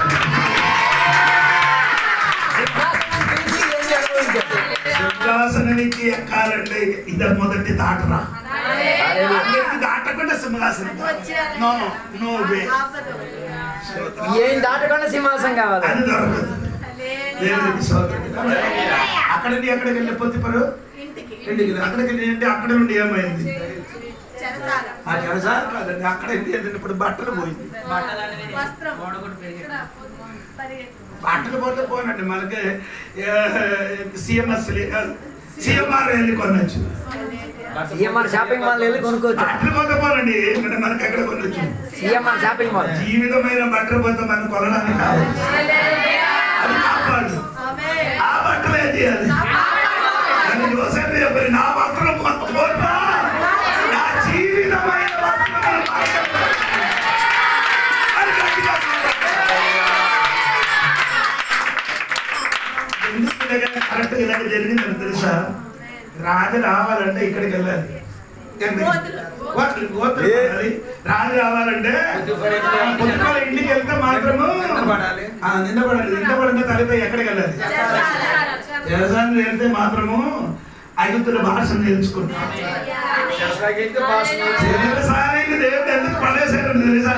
చూసి ఏంటి అనుభవించాలి సింహాసనం ఎక్కి ఎక్కాలంటే ఇదే మొదటి దాటరా అందరికి దాటకుండా సింహాసనం నో నో వే ఏం దాటకుండా సింహాసం కావాలి అది దొరకదు దేవునికి స్తోత్రం. అక్కడ నుండి ఎక్కడికి వెళ్ళి పొత్తిపరు ఇంటికి ఇంటికి అక్కడికి వెళ్ళి అంటే అక్కడ నుండి ఏమైంది చెరసాల ఆ జనసార్ కాదండి అక్కడ ఏంటి వెళ్ళినప్పుడు బట్టలు పోయింది వస్త్రం గోడ కూడా పెరిగింది. ఇక్కడ పరిగెత్తు. బట్టలు పోతే పోనండి మనకి సిఎంఎస్ సిఎంఆర్ వెళ్ళి కొనొచ్చు సిఎంఆర్ షాపింగ్ మాల్ వెళ్ళి కొనుక్కోవచ్చు బట్టలు పోతే పోనండి ఇక్కడ మనకి ఎక్కడ కొనొచ్చు సిఎంఆర్ షాపింగ్ మాల్ జీవితమైన బట్టలు పోతే మనం కొనడానికి కాదు అది కాపాడు ఆమేన్. ఆ బట్టలు ఏం చేయాలి నన్ను యోసేపు చెప్పారు నా బట్టలు మొత్తం పోతా నా జీవితమైన బట్టలు మార్చబడ్డాయి. అని గట్టిగా చెప్పాలి. ఎందుకు ఇలాగ కరెక్ట్ ఇలాగ జరిగిందని తెలుసా రాజు రావాలంటే ఇక్కడికి వెళ్ళాలి ఎక్కడికి? గోత్రులు, గోత్రులు పడాలి. రాజు రావాలంటే పొద్దున ఇంటికి వెళ్తే మాత్రము నిందపడాలి. ఆ, నిందపడాలి నిందపడిన తల్లితో ఎక్కడికి వెళ్ళాలి వ్యవసాయం వెళ్తే మాత్రము ఐదుల భాష నేర్చుకుంటాం చెరసాగితే భాష వ్యవసాయానికి దేవుడు ఎందుకు పడేసాడు తెలుసా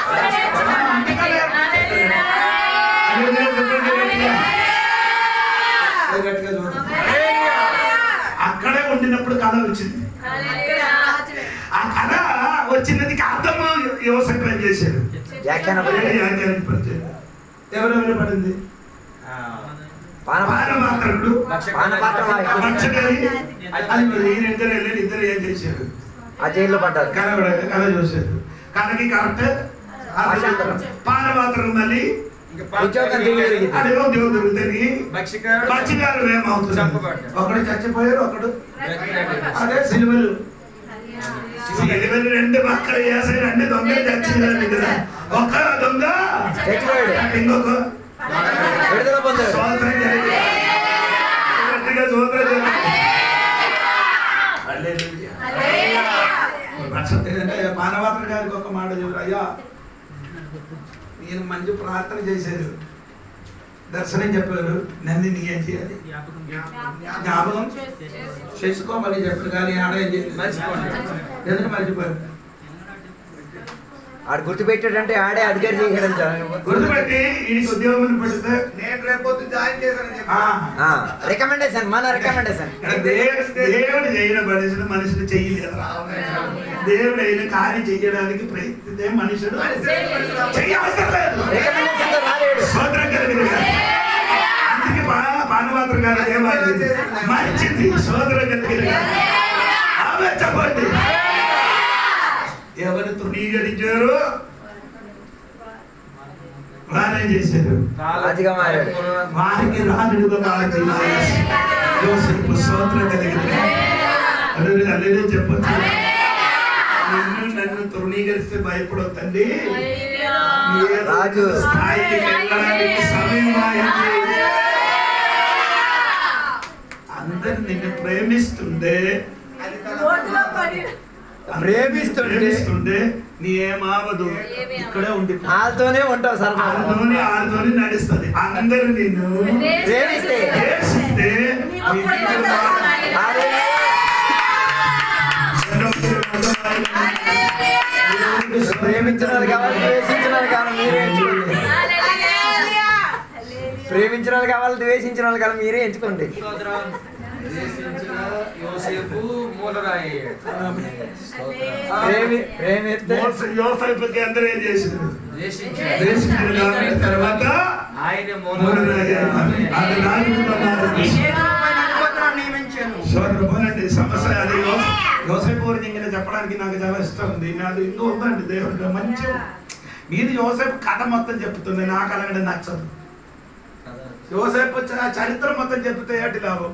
అది నేను చెప్పండి గట్టిగా. అది గట్టిగా చూడండి. అక్కడే ఉండినప్పుడు కథ వచ్చింది రాజువే. ఆ కథ వచ్చినది అర్థము యువసకు పని చేశాడు వ్యాఖ్యాన ఎవరెవరు పడింది పాన పానమాత్రుడు పానపాత్ర వారికి మచ్చగారి అది మరి ఈయన ఇద్దరు వెళ్ళి ఇద్దరు ఏం చేశారు ఆ జైల్లో పడ్డారు కథ కూడా కథ చూశారు కథకి కరెక్ట్ పానమాత్రం మళ్ళీ ఉద్యోగం తిరిగి అదే ఉద్యోగం దొరుకుతుంది భక్షికారు మత్స్యకారులు ఏమవుతుంది చంపబడ్డారు. ఒకడు చచ్చిపోయారు ఒకడు అదే సిలువలు సిలువలు రెండు పక్కన వేసే రెండు దొంగలు చచ్చిపోయారు కదా ఒక దొంగ చచ్చిపోయాడు. ఇంకొక విడుదల పొందాడు స్వాతంత్రం జరిగింది. గట్టిగా స్వాతంత్రం జరిగింది. హల్లెలూయా. అంటే మానవాత్ర గారికి ఒక మాట చెప్పారు అయ్యా నేను మంచి ప్రార్థన చేశారు దర్శనం చెప్పారు నన్ను నీకేం చేయాలి జ్ఞాపకం చేసుకోమని చెప్పారు కానీ ఆడ ఏం చేయలేదు. మర్చిపోండి. ఎందుకు మర్చిపోయారు ఆడు గుర్తుపెట్టాడంటే ఆడే అధికారి చేయడం గుర్తుపెట్టి ఈయనకి ఉద్యోగం పెడితే నేను రేపొద్దు జాయిన్ చేశానని చెప్పి ఆ, రికమెండేషన్ మన రికమెండేషన్ దే- దేవుడు చేయడం మనుషులు మనుషులు చెయ్యలేదు దేవుడు అయిన కార్యం చెయ్యడానికి ప్రయత్నిస్తే మనుషుడు చెయ్యవసరం లేదు రికమెండేషన్ తో రాలేడు స్తోత్రం కలిగింది అందుకే బా- భానుమాత్ర గారు ఏమైంది మంచిది సోదరం కలిగింది ఆమె చెప్పండి ఎవరు తృణీకరించారు వారేం చేశారు రాజుగా మారాడు. వారికి రాజుడుగా మారింది యోసేపు స్తోత్రం కలిగింది అల్లుడు అల్లుడు చెప్పొచ్చు నిన్ను నన్ను తృణీకరిస్తే భయపడొద్దండి ఏ రాజు. స్థాయికి వెళ్ళడానికి సమయం అయింది అందరు నిన్ను ప్రేమిస్తుండే అది తన రోడ్డులో పడి ప్రేమిస్తుంటే ప్రేమిస్తుండే నీ ఏమావదు ఇక్కడే ఉండి వాళ్ళతోనే ఉంటావు సరదా ఆరుతోని ఆరుతోని నడుస్తుంది అందరు నిన్ను ప్రేమిస్తే ప్రేమిస్తే నీ జీవితం మారుతుంది. హల్లెలూయా. ప్రేమించినారు కావాలి ద్వేషించినారు కావాలి మీరే ఎంచుకోండి ప్రేమించిన కావాలి ద్వేషించిన వాళ్ళు కావాలి మీరే ఎంచుకోండి యోసేపు మూలరాయి ప్రేమి ప్రేమిస్తే మోస- యోసేపుకి అందరూ ఏం చేశారు ద్వేషించాడు. దేశించిన కాబట్టి తర్వాత ఆయన మూలరాయి అయ్యారు. అది రాజుగా మారింది. నియమించాను సోదరు పోనండి సమస్య అది యోస- యోసేపు గురించి ఇంకా చెప్పడానికి నాకు చాలా ఇష్టం ఉంది నాది ఇంకా ఉందండి దేవుడు మంచి మీరు యోసేపు కథ మొత్తం చెప్తుంది నాకు అలాగే నచ్చదు యోసేపు చ- చరిత్ర మొత్తం చెప్తే ఏంటి లాభం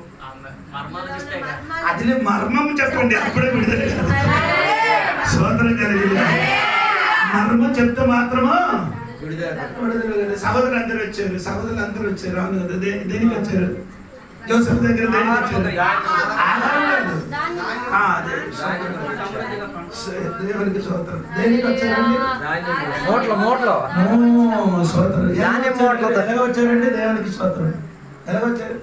అది మర్మం చెప్పండి అప్పుడే విడుదల కాదు. సోదరం కలిగింది మర్మం చెప్తే మాత్రమా విడుదల విడుదల కాదు. సహోదరులు అందరూ వచ్చారు సహోదరులు అందరూ వచ్చారు అవును కదా దే- దేనికి వచ్చారు జోసెఫ్ దగ్గర దేనికి వచ్చారు ఆధారం లేదు ఆ, అదే. దేవునికి సోదరం దేనికి వచ్చారండి మోట్లో మోట్లో ఓ, స్తోత్రం. ధాన్యం మూటలతో. ఎలా వచ్చారండి దేవునికి స్తోత్రం ఎలా వచ్చారు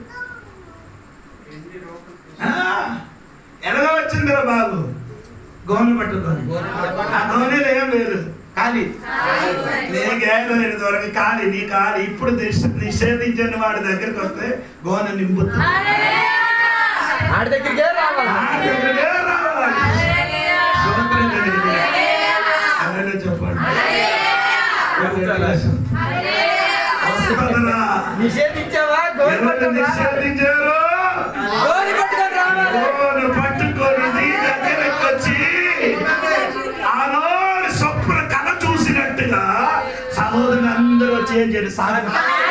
ఆ, ఎలాగ వచ్చిందిరా బాబు గోనె పట్టుకొని ఆ గోనెలు ఏం లేదు ఖాళీ నీకేదో లేదు దొరక ఖాళీ నీ ఖాళీ ఇప్పుడు నిష్- నిషేధించిన వాడి దగ్గరికి వస్తే గోనె నింపుతుంది ఆడి దగ్గరికే రావాలి ఆ దగ్గరికే రావాలి. స్తోత్రం కలిగింది. హల్లెలూయా చెప్పండి వస్తారా? నిషేధించావా గోరి ఎవరు పట్టుకొని రా. నిషేధించారు గోరి పట్టుకొని రావాలి గోను పట్టుకొని నీ దగ్గరకు వచ్చి ఆనాడు స్వప్న కళ చూసినట్టుగా సహోదరులు అందరూ వచ్చి ఏం చేయండి సాగ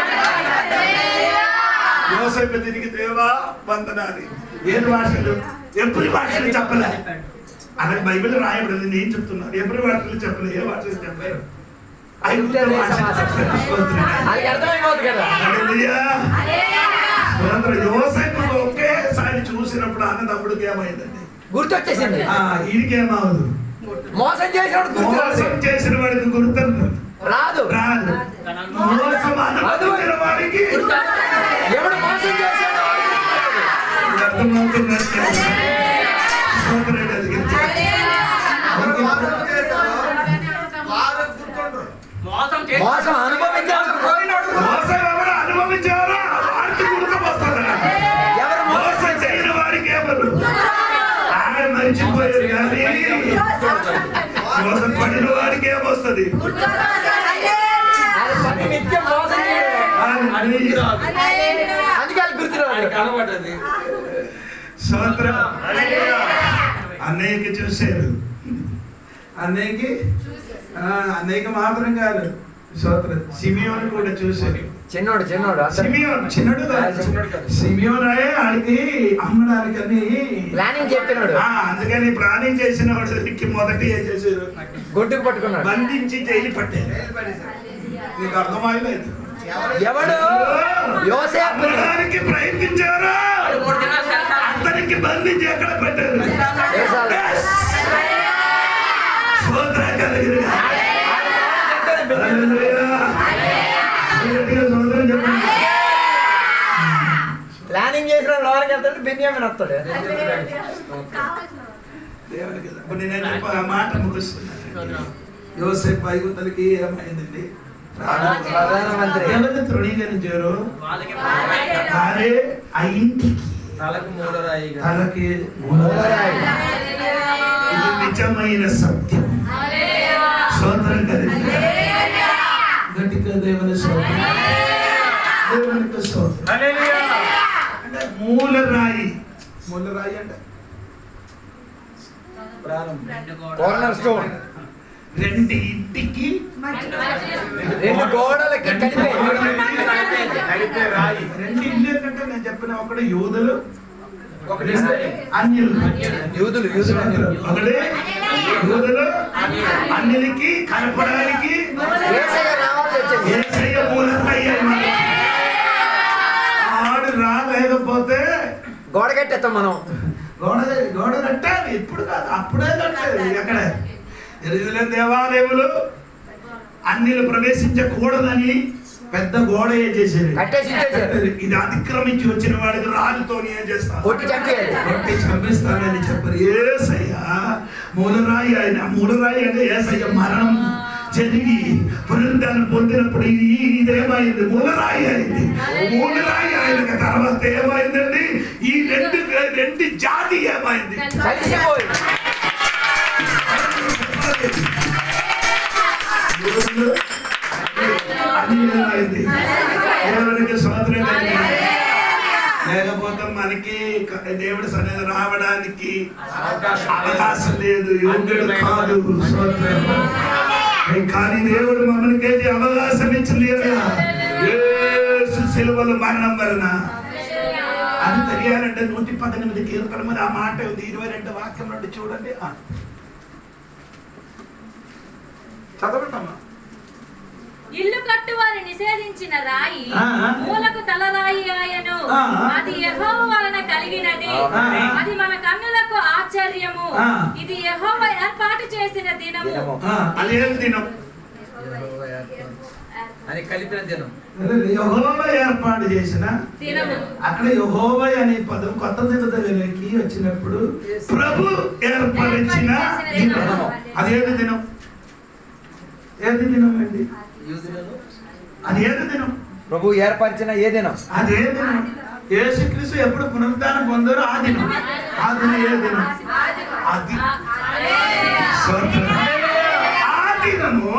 యోసేపు తిరిగి దేవా వందనాలి ఏది భాషలు ఎప్పుడు భాషలు చెప్పలే అలాగే బైబిల్ రాయబడింది నేను చెప్తున్నాను ఎప్పుడు భాషలు చెప్పలేదు ఏ భాషలు చెప్పలేదు ఐగుప్తు భాషలు చెప్పలేదు స్తోత్రం. అది అర్థమైపోతుంది కదా హల్లెలూయా. స్తోత్రం. యోసేపు ఒకేసారి చూసినప్పుడు అన్నదమ్ముడికి ఏమైందండి గుర్తొచ్చేసింది ఆ, ఈయనకేమవదు మోసం చేసినప్పుడు గుర్తు రాదు. మోసం చేసిన వాడికి గుర్తుంది రాదు రాదు మోసం అనుమతించిన వాడికి ఎవడు మోసం చేశాడో వాడికి గుర్తు రాదు. అర్థమవుతున్నట్టు స్తోత్రం కలిగించండి. మోసం చేశారు వారు గుర్తుండ్రు మోసం మోసం అనుభవించాలి మోసం ఎవరు అనుభవించారో వాడికి గుర్తుకొస్తుంది ఎవరు మోసం మోసం చేయని వాడికి ఎవరు ఆయన మరిచిపోయారు కానీ మోసం పడిన వాడికి ఏమొస్తుంది ఆయన పని నిత్యం మోసం చేయడమే. హల్లెలూయా. అందుకే వాళ్ళకి గుర్తు రాదు కనబడ్డది స్తోత్రం అన్నయ్యకి చూశారు అన్నయ్యకి ఆ, అన్నయ్యకి మాత్రం కాదు స్తోత్రం సిమియోన్ కూడా చూశారు చిన్నోడు చిన్నోడు అందరు సిమియోన్ చిన్నడు ఆ, చిన్నోడు కాదు. సిమియోన్ ఆడికి అమ్మడానికని ప్లానింగ్ చెప్పినాడు ఆ, అందుకని ప్లానింగ్ చేసిన వాడికి మొదటి ఏం చేశారు గుడ్డుకు పట్టుకున్నాడు బంధించి జైలు పట్టారు నీకు అర్థమైలేదు ఎవడు యోసేపు అమ్మడానికి ప్రయత్నించారు మూడు దినాలు సరసాలు. అతనికి బంధించి ఎక్కడ పెట్టారు దేశాలు. స్తోత్రం కలుగును. హల్లెలూయా. గట్టిగా స్తోత్రం చెప్పండి. ప్లానింగ్ చేసిన లోనికి వెళ్తాడు బెన్యామిన్ వస్తాడు కావాల్సిన దేవునికి ఇప్పుడు నేను చెప్ప ఆ మాట ముగిస్తున్నాను యోసేపు ఐగుప్తులకి ఏమైందండి ప్రధానమంత్రి. ఎవరిని తృణీకరించారు వాళ్ళకి వారే ఆ ఇంటికి తలకు మూల రాయి తలకి మూలరాయి. ఇది నిజమైన సత్యం స్తోత్రం కలిగి గట్టిగా దేవుని స్తోత్రం దేవునికి స్తోత్రం అంటే మూలరాయి మూలరాయి అంటే ప్రాణం కార్నర్ స్టోన్ రెండు ఇంటికి రెండు గోడలకి కలిపే కలిపే రాయి రెండు ఇల్లు ఏంటంటే నేను చెప్పిన ఒకటి యూదులు ఒకటి అన్యులు యూదులు యూదులు అన్యులు. ఒకటి యూదులు అన్యులకి కలపడానికి యేసయ్య రావాల్సి వచ్చింది యేసయ్య మూలరాయి అన్నమాట. ఆడు రాలేకపోతే గోడ కట్టేస్తాం మనం గోడ గోడ కట్టాలి ఇప్పుడు కాదు అప్పుడే కట్టాలి ఎక్కడ ఎరుజుల దేవాలయములు అన్నిలు ప్రవేశించకూడదని పెద్ద గోడ ఏం చేసేది కట్టేసి ఇచ్చేసారు. ఇది అతిక్రమించి వచ్చిన వాడికి రాజుతోని ఏం చేస్తారు కొట్టి చంపేయాలి కొట్టి చంపిస్తానని చెప్పారు ఏసయ్య మూలరాయి ఆయన మూలరాయి అంటే ఏసయ్య మరణం జరిగి పునరుద్ధానం పొందినప్పుడు ఈ- ఇదేమైంది మూలరాయి అయింది మూలరాయి అయిన తర్వాత ఏమైందండి ఈ రెండు రెండు జాతి ఏమైంది కలిసిపోయి యూదులు, అన్యులు ఏమైంది దేవునికి స్వాతంత్రం కలిగింది లేకపోతే మనకి క- దేవుడి సన్నిధి రావడానికి అవకాశం లేదు యోగ్యుడు కాదు స్తోత్రం. కానీ దేవుడు మమ్మల్ని అవకాశం ఇచ్చలేదు యేసు సిలువలు మరణం వలన అది తెలియాలంటే నూటి పద్దెనిమిది కీర్తన మీద ఆ మాట ఉంది ఇరవై రెండు వాక్యం నుండి చూడండి ఆ. చదవండి అమ్మా ఇల్లు కట్టువారు నిషేధించిన రాయి ఆ. మూలకు తలరాయి ఆయను ఆ. అది యెహోవ వలన కలిగినది ఆ. అది మన కన్నులకు ఆశ్చర్యము ఆ. ఇది యెహోవ ఏర్పాటు చేసిన దినము దినము. ఆ, అదేం దినం అని కలిపిన దినం యహోవ ఏర్పాటు చేసిన దినము అక్కడ యహోవ అనే పదం కొత్త దినదలకి వచ్చినప్పుడు ప్రభు ఏర్పరిచిన దినం అదేది దినం ఏది దినం అండి యూదులను అది ఏది దినం ప్రభు ఏర్పరిచిన ఏ దినం అదే దినం యేసుక్రీస్తు ఎప్పుడు పునరుద్ధానం పొందారో ఆ దినం ఆ దినం ఏ దినం అది స్తోత్రం. ఆ దినము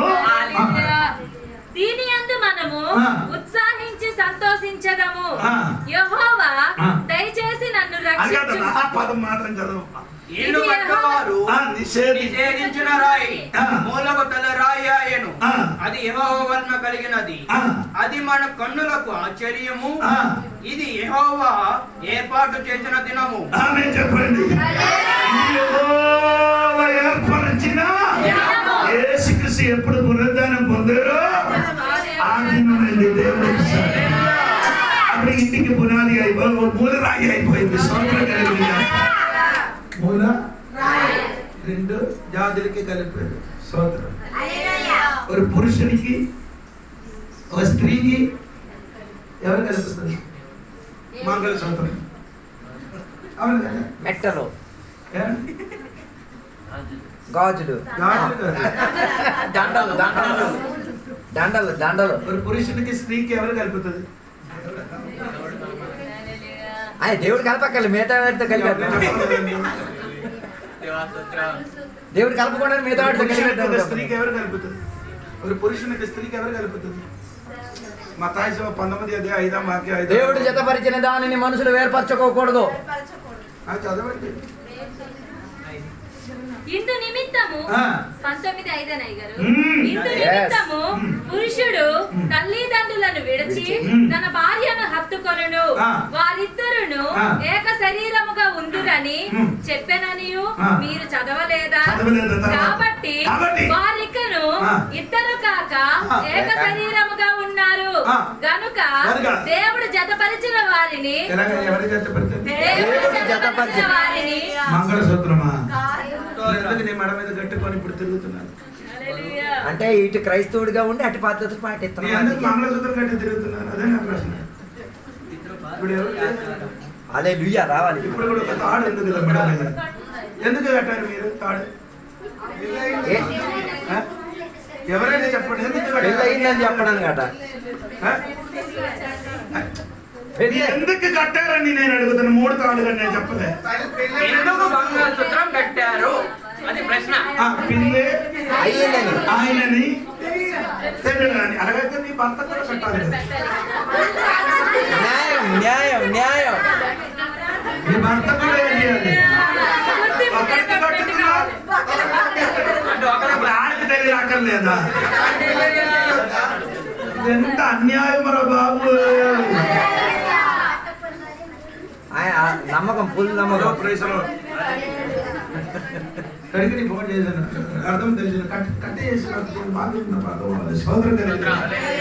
దీని యందు మనము ఆ. ఉత్సాహించి సంతోషించదము ఆ. యెహోవా ఆ. దయచేసి నన్ను అది రక్షించు కాదు ఆ పదం మాత్రం చదువు ఇల్లు కట్టువారు ఆ నిషేధి నిషేధించిన రాయి ఆ. మూలకు తల రాయి ఆయను ఆ. అది యెహోవా వలన కలిగినది ఆ. అది మన కన్నులకు ఆశ్చర్యము ఆ. ఇది యెహోవా ఏర్పాటు చేసిన దినము ఆమె చెప్పండి ఇది యెహోవా ఏర్పరిచిన యేసుక్రీస్తు ఎప్పుడు పునరుద్ధానం పొందారో ఆ దినమండి దేవుడికి స్తోత్రం. అప్పుడు ఇంటికి పునాది అయిపోయి మూల రాయి అయిపోయింది స్తోత్రం కలిగిందా మూల రెండు జాతులకి కలిపాడు స్తోత్రం ఒక పురుషునికి ఒక స్త్రీకి ఎవరు కలుపుతుంది మంగళ సూత్రం అవును కదా మెట్టలు ఏమండి? గాజులు గాజులు కాదు. దండలు దండలు దండలు దండలు ఒక పురుషునికి స్త్రీకి ఎవరు కలుపుతుంది ఆయన దేవుడు కలపక్కర్లే మిగతా వాడితో కలిపేద్దాం దేవుడు కలపకుండా మిగతా వాడితో పురుషునికి ఒక స్త్రీకి కలిపేద్దాం ఎవరు కలుపుతుంది ఒక పురుషునికి స్త్రీకి ఎవరు కలుపుతుంది మతాయి సువార్త పంతొమ్మిది అదే ఐదాం వాక్యం ఐదాం దేవుడు జతపరిచిన దానిని మనుషులు వేర్పరచుకోకూడదు ఆ, చదవండి ఇందు నిమిత్తము ఆ. పంతొమ్మిది ఐదనయ్య గారు మ్మ్. ఇందు Yes. నిమిత్తము పురుష పురుషుడు తల్లిదండ్రులను విడిచి ఉమ్. తన భార్యను హత్తుకొనును ఆ. వారిద్దరును ఆ. ఏక శరీరముగా ఉందురని ఉమ్. చెప్పెననియు ఆ. మీరు చదవలేదా చదవలేదు తర్వాత. కాబట్టి కాబట్టి వారికను ఆ. ఇద్దరు కాక ఆ. ఏక శరీరముగా ఉన్నారు ఆ. గనుక గనుక దేవుడు జతపరిచిన వారిని ఎలాగ ఎవరి జతపడతారు దేవుడు దేవుడు జతపరిచిన జతపరిచిన వారిని మంగళసూత్రమా కాదు. ఎందుకు నీ మెడ మీద కట్టుకొని ఇప్పుడు తిరుగుతున్నాను హల్లెలూయా. అంటే ఇటు క్రైస్తవుడిగా ఉండి అటు పద్ధతులు నీ ఎందుకు పాటిస్తున్నాను మంగళసూత్రం కట్టి తిరుగుతున్నాను అదే నా ప్రశ్న ఇప్పుడు ఎవరు అదే లుయ్య రావాలి ఇప్పుడు కూడా ఒక తాడు ఎందుకు ఇలా మెడ మీద ఎందుకు కట్టారు మీరు తాడు ఏ? ఆ? ఎవరైనా చెప్పండి ఎందుకు పెళ్ళి కట్టారు? అయిందని చెప్పడం గట ఆ? పెళ్ళి ఎందుకు కట్టారని నేను అడుగుతాను మూడు తాళ్ళు కానీ నేను చెప్పలే ఎందుకు మంగళసూత్రం కట్టారు అది ప్రశ్న ఆ పిల్లే అయ్యిందని ఆయనని తెలియని అలాగైతే నీ భర్త కూడా కట్టాలి కదా. న్యాయం న్యాయం న్యాయం నీ భర్త కూడా ఏం చేయాలి గుర్తింపు ఒకరికి కట్టుకున్నా అంటే ఒకరు అప్పుడు ఆడికి తెలియ అక్కర్లేదా ఎంత అన్యాయం రా బాబు ఆయన ఆ నమ్మకం ఫుల్ నమ్మకం ప్రైస్లో కడిగి నీ ఫోన్ చేశాను అర్థం తెలిసిన కట్ కట్ చేసి బాగుంటున్న పాపం సోదరం కలిగి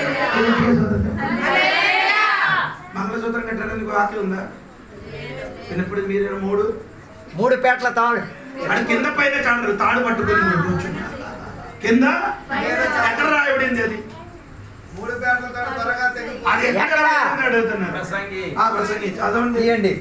మంగళసూత్రం కట్టడానికి వాక్యం ఉందా చిన్నప్పుడు మీరు మూడు మూడు పేట్ల తాడు అది కింద పైన చాడరు తాడు పట్టుకొని మీరు కూర్చుని కింద ఎక్కడ రాయబడింది అది మూడు పేర్లతో త్వరగా తెగి అది ఎక్కడ ఎక్కడ? రాయబడింది అడుగుతున్నారు ప్రసంగి ఆ ప్రసంగి చదవండి తీయండి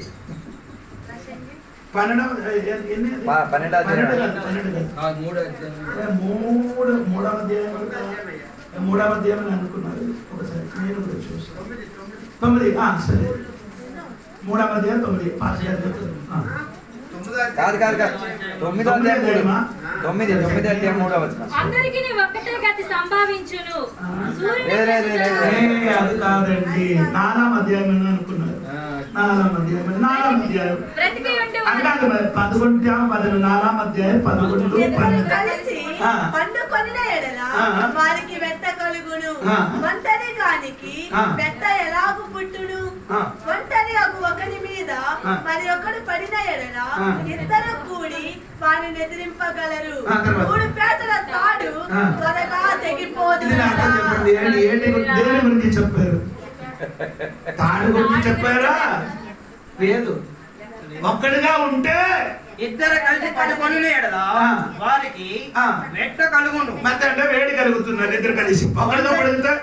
పన్నెండవ ఎన్ని అది? ప- పన్నెండవ పన్నెండు అధ్యాయం. కాదు, పన్నెండు కాదు. ఆ మూడు అధ్యాయం. మూడు మూడవ అధ్యాయం వరకు మూడవ అధ్యాయం అని అనుకున్నారు ఒకసారి నేను కూడా చూస్తాను తొమ్మిది ఆ, సరే మూడవ అధ్యాయం తొమ్మిది పాస్ చేద్దాం ఆ. తొమ్మిదో కాదు కాదు కాదు తొమ్మిదో అధ్యాయం మూడు తొమ్మిది తొమ్మిది అధ్యాయం మూడో వచ్చిన అందరికి ఒక్కటే గతి సంభావించును సూర్యుని లేదు, లేదు, లేదు, లేదు. ఏ, అది కాదండి నానాం అధ్యాయం అని అనుకున్నారు నాలాం అధ్యాయం అని, నాలాం అధ్యాయం బ్రతికి ఉండి అంటారు మరి పదకొండు పదకొండు నాలాం అధ్యాయం పదకొండు ఇద్దరు పన్నెండు కలిసి ఆ. పండు కొనిన ఎడల ఆ. వారికి వెంట కలుగును ఆ. ఒంటరి కానికి ఆ. వెంట ఎలాగు పుట్టును ఆ. ఒంటరి ఒక ఒకరి మీద ఆ. మరి ఒకడు పడిన ఎడల ఆ. ఇద్దరు కూడి వారిని ఎదిరింపగలరు ఆ, తర్వాత. మూడు పేటల తాడు ఆ. త్వరగా తెగిపోదు ఇది నాకు చెప్పండి ఏంటి ఏంటి గురించి- దేని గురించి చెప్పారు తాడు గురించి చెప్పారా లేదు ఒక్కడిగా ఉంటే ఇద్దరు కలిసి పడుకొని ఎడల ఆ. వారికి ఆ. వెంట కలుగును మధ్య అంటే వేడి కలుగుతున్నారు ఇద్దరు కలిసి ఒకరితో పడితే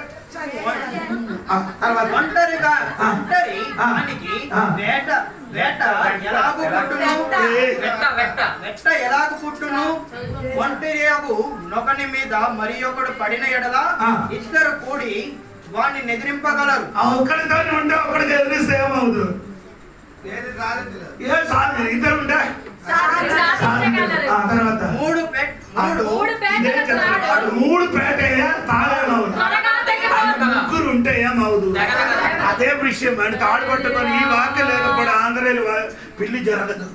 ఆ, తర్వాత ఒంటరిగా ఆ. ఒంటరి ఆ. వానికి ఆ. వేట వేట ఎలాగు పుట్టును ఏ, వెట్ట వెట్ట వెట్ట ఎలాగు పుట్టును ఒంటరి నొకని మీద మరి ఒకడు పడిన ఎడల ఆ. ఇద్దరు కూడి వాణ్ణి నిద్రింపగలరు ఆ ఒక్కడితో ఉంటే ఒక్కడికి ఎదిరిస్తే ఏమవుతుంది ఏది సాధించలేదు ఏ సాధి ఇద్దరు ఉంటే సాధించగలరు ఆ తర్వాత మూడు పెట్ ఆ, మూడు మూడు ఇదే పేటల చెప్తాడు. తాడు మూడు పేట తాళేమవుతుంది త్వరగా తెగిపోదు ముగ్గురు ఉంటే ఏమవుదు అదే విషయం అని తాడు పట్టుకొని ఈ వాక్య లేకపోతే ఆంధ్రలో పిల్లి జరగదు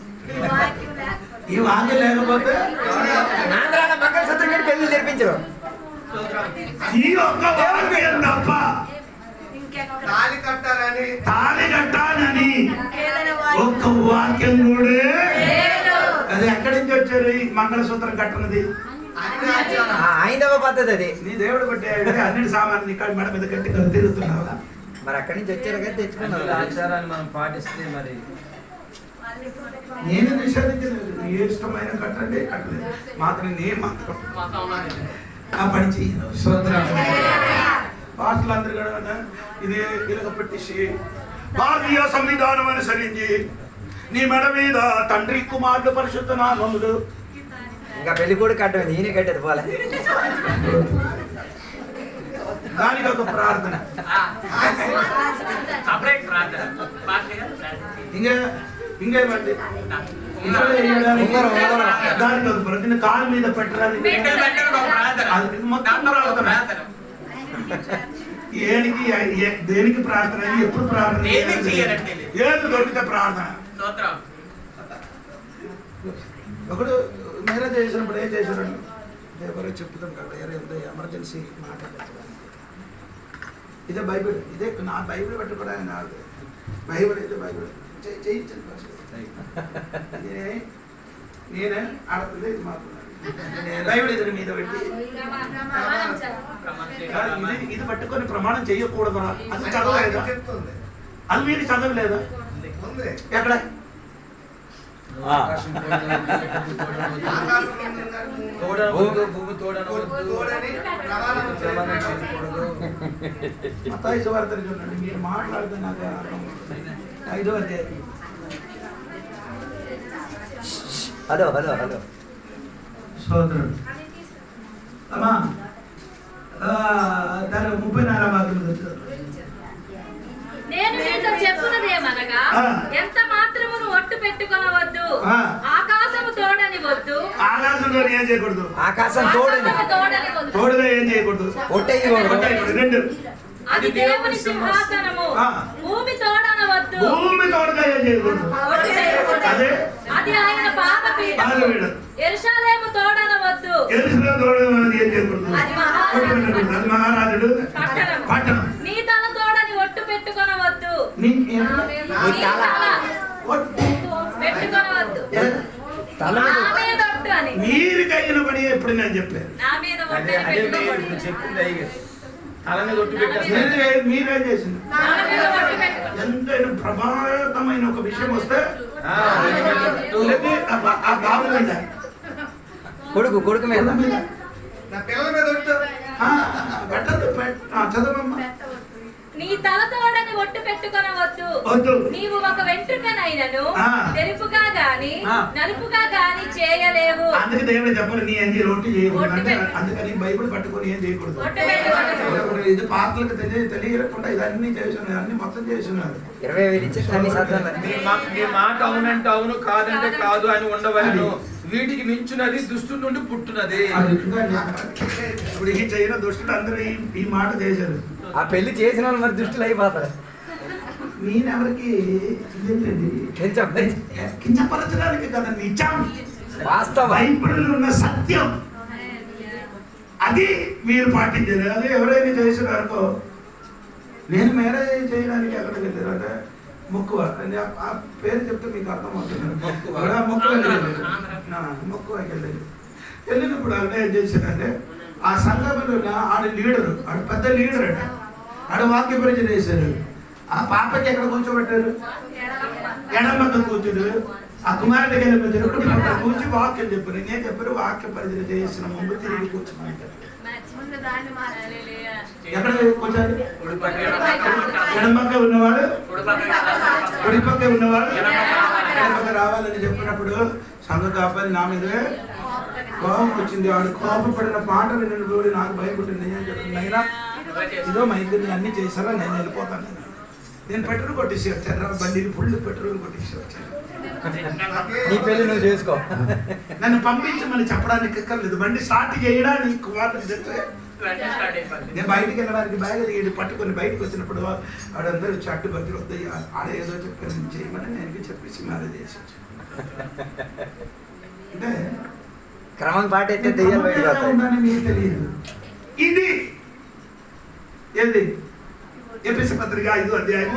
ఈ వాక్య లేకపోతే ఆంధ్రాలో మంగళసూత్రం కట్టి పెళ్లి జరిపించరు ఈ ఒక్క వాక్యం తప్ప ఇంకెక్కడ తాళి కట్టాలని తాళి కట్టాలని ఏదైనా వారి ఒక్క వాక్యం కూడా లేదు. అది ఎక్కడి నుంచి వచ్చారు ఈ మంగళసూత్రం కట్టనది అన్ని ఆచారాలు. ఆ, ఐదవ పద్ధతి అది నీ దేవుడు కొట్టే అన్నిటి సామాన్లు ఇక్కడ మెడ మీద కట్టి కదా తిరుగుతున్నావా మరి అక్కడి నుంచి వచ్చారు కదా అన్ని తెచ్చుకున్నారు ఆచారాన్ని మనం పాటిస్తే మరి నేను నిషేధించలేదు నీ ఇష్టమైన కట్టండి కట్టలేదు మాత్రం నీ మాత్రం ఆ పని చేయను భాషలు అందరు కూడా ఇది ఇలాగ పెట్టేసి భారతీయ సంవిధానం అనుసరించి నీ మెడ మీద తండ్రి కుమారుడు పరిశుద్ధ నామములు ఇంకా పెళ్లి కూడా కట్టమైంది ఈయన కట్టేది పోలే దానికి ఒక ప్రార్థన సపరేట్ ప్రార్థన పాస్టర్ గారు ప్రార్థన. ఇంకా ఇంకేమండి ఇంకా వేయడానికి ఉంగరం, ఉంగరం. దానికి ఒక ప్రార్థన కాలు మీద పెట్టడానికి పెట్టెలు పెట్టెలు ఒక ప్రార్థన. అది మొత్తం దాంట్లో ఒక ప్రార్థన ప్రార్థన. ఏనికి ఏ- దేనికి ప్రార్థన ఎప్పుడు ప్రార్థన ఏమీ చేయాలి? చేయాలంటే ఏది దొరికితే ప్రార్థన స్తోత్రం ఒకడు మ్యారేజ్ చేసినప్పుడు ఏం చేశారు ఎవరో చెప్తాం కదా ఎవరో ఎంతో ఎమర్జెన్సీ మాట్లాడచ్చు ఇదే బైబిల్ ఇదే నా బైబిల్ పట్టుకోవడానికి నాకు బైబిల్ అయితే బైబిల్ చే- చేయించండి ఫస్ట్ నేనే నేనే ఆడుతుంది ఇది మాత్రం బైబిల్ ఇద్దరి మీద పెట్టి ప్రమాణం చేయాలి. కాదు, ఇది ఇది పట్టుకొని ప్రమాణం చేయకూడదా అది చదవలేదా చెప్తుంది అది మీరు చదవలేదా ఉంది ఎక్కడ ఆకాశం తోడనవద్దు, ఆకాశంలో ఉన్న దాన్ని తోడనవద్దు, భూమి తోడనవద్దు, తోడని ప్రమాణం ప్రమాణం చేయకూడదు. చేయకూడదు. మతాయి సువార్తను చూడండి మీరు మాట్లాడితే నాకు అర్థం అవుతుంది. ఐదో అధ్యాయం హలో హలో హలో సోదరుడు అమ్మా ఆ, దాని ముప్పై నాలుగు వాక్యం నేను మీతో చెప్పున్నదేమనగా ఆ. ఎంత మాత్రమును ఒట్టు పెట్టుకొనవద్దు ఆ. ఆకాశము తోడని వద్దు ఆకాశంలో ఏం చేయకూడదు ఆకాశం తోడని ఆకాశము తోడని వద్దు తోడుగా ఏం చేయకూడదు ఒట్టేయకూడదు. ఒట్టేయకూడదు. రెండు అది దేవుని సింహాసనము ఆ. భూమి తోడనవద్దు భూమి తోడుగా ఏం చేయకూడదు ఒట్టు చేయకూడదు. అదే అది ఆయన పాదపీఠం పాదపీఠం. ఎరుషలేము తోడనవద్దు ఎరుసలేం తోడుగా మనం ఏం చేయకూడదు అది మహారాజు ఒట్టు పెట్టకూడదు. అది మహారాజుడు పట్టణం పట్టణం నీ తల తోడని ఒట్టు పెట్టుకొనవద్దు నీ నీ తల ఒట్టు. పెట్టుకొనవద్దు తల నా మీద మీద ఒట్టు అని మీరు కయ్యిన పని ఎప్పుడు నేను చెప్పాను నా మీద ఒట్టు అదే అని అదే మీరు పెట్టుకోకూడదు ఇప్పుడు చెప్పింది అయ్యి తల మీద ఒట్టు పెట్టేస్తారు మీరే- మీరేం చేసింది నా మీద ఒట్టు పెట్టుకోకూడదు ఎంతైనా ప్రభావితమైన ఒక విషయం వస్తే ఆ, ఒట్టు పెట్టు. లేకపోతే ఆ బా- ఆ బాబు మీద కొడుకు కొడుకు మీద కొడుకు మీద నా పిల్లల మీద ఒట్టు. ఆ, పెట్టద్దు పెట్ ఆ, చదవమ్మా నీ తల తోడని ఒట్టు పెట్టుకొనవద్దు వద్దు నీవు ఒక వెంట్రుకనైనను ఆ. తెలుపుగా గాని ఆ. నలుపుగా గాని చేయలేవు అందుకే దేవుడు చెప్పాలి నీ అంజీ రొట్టి చేయకూడదు ఒట్టు అంటే పెట్టు. అందుకని బైబిల్ పట్టుకొని ఏం చేయకూడదు ఒట్టు పెట్టుకొనవద్దు ఇది పాత్రలకు తెలియ తెలియకుండా ఇదన్నీ చేస్తున్నారు అన్ని మొత్తం చేస్తున్నారు ఇరవై వేలు ఇచ్చి అన్ని సత్రాలు మీ మా- మీ మాట అవునంటే అవును కాదంటే కాదు అని ఉండవలను వీటికి మించున్నది దుష్టు నుండి పుట్టున్నది అది ఇంకా ఇప్పుడు ఈ చైనా దుష్టుడు అందరూ ఈ- ఈ మాట చేశారు ఆ పెళ్లి చేసిన వాళ్ళు మరి దుష్టులు అయిపోతారు నేనెవరికి ఇదేంటండి కొంచెం కించపరచడానికి కదా నిజం వాస్తవం బైబిల్లో ఉన్న సత్యం అది మీరు పాటించారు అదే ఎవరైనా చేసారు అనుకో నేను మ్యారేజ్ చేయడానికి ఎక్కడికి వెళ్ళారు అంటే మొక్కువ అని ఆ- ఆ పేరు చెప్తే మీకు అర్థం అవుతుంది మక్కువ. మొక్కువ వెళ్ళారు ఆ, మొక్కువకి వెళ్ళారు వెళ్ళినప్పుడు అక్కడ ఏం చేశారంటే ఆ సంఘంలో ఉన్న ఆడ లీడరు ఆడ పెద్ద లీడర్ అంట ఆడ వాక్య పరిచయం చేశారు ఆ పాపకి ఎక్కడ కూర్చోబెట్టారు ఎడమక్క కూర్చుడు ఆ కుమారుడికి వెళ్ళిపోతారు కుడి పక్కన కూర్చి వాక్యం చెప్పారు నేను చెప్పారు వాక్య పరిచయం చేసిన ముందు తిరిగి కూర్చోమంటారు ముందు దాన్ని మార్చాలి హల్లెలూయా. ఎక్కడ కూర్చోాలి కుడి పక్క ఎడమక్క ఉన్నవాడు కుడి పక్క కుడి పక్క ఉన్నవాడు ఎడమక్క రావాలని చెప్పినప్పుడు సంఘ కాపరి నా మీదే కోపం వచ్చింది వాడు కోపపడిన పాట వినప్పుడు నాకు భయపడింది నేను చెప్పాను నైనా ఇదో మా ఇద్దరిని అన్ని చేశారా నేను వెళ్ళిపోతాను నేను. నేను పెట్రోల్ కొట్టేసి వచ్చాను బండిని ఫుల్ పెట్రోల్ కొట్టేసి వచ్చాను నీ పెళ్లి నువ్వు చేసుకో నన్ను పంపించమని చెప్పడానికి ఎక్కర్లేదు బండి స్టార్ట్ చేయడానికి కుమారుడు చెప్తే నేను బయటికి వెళ్ళడానికి బ్యాగ్ దిగి పట్టుకొని బయటకు వచ్చినప్పుడు ఆడందరూ వచ్చి అడ్డు బద్దలు వద్దాయి ఆడ ఏదో చెప్పారు నేను చేయమని నేను చెప్పేసి మ్యారేజ్ చేసి వచ్చాను. అంటే క్రమం పాటైతే నేను దెయ్యాలు బయటకు క్రమంగా వస్తాయి ఉన్నానని మీకు తెలియదు ఇది ఏది ఎపిసి పత్రిక ఐదు అధ్యాయము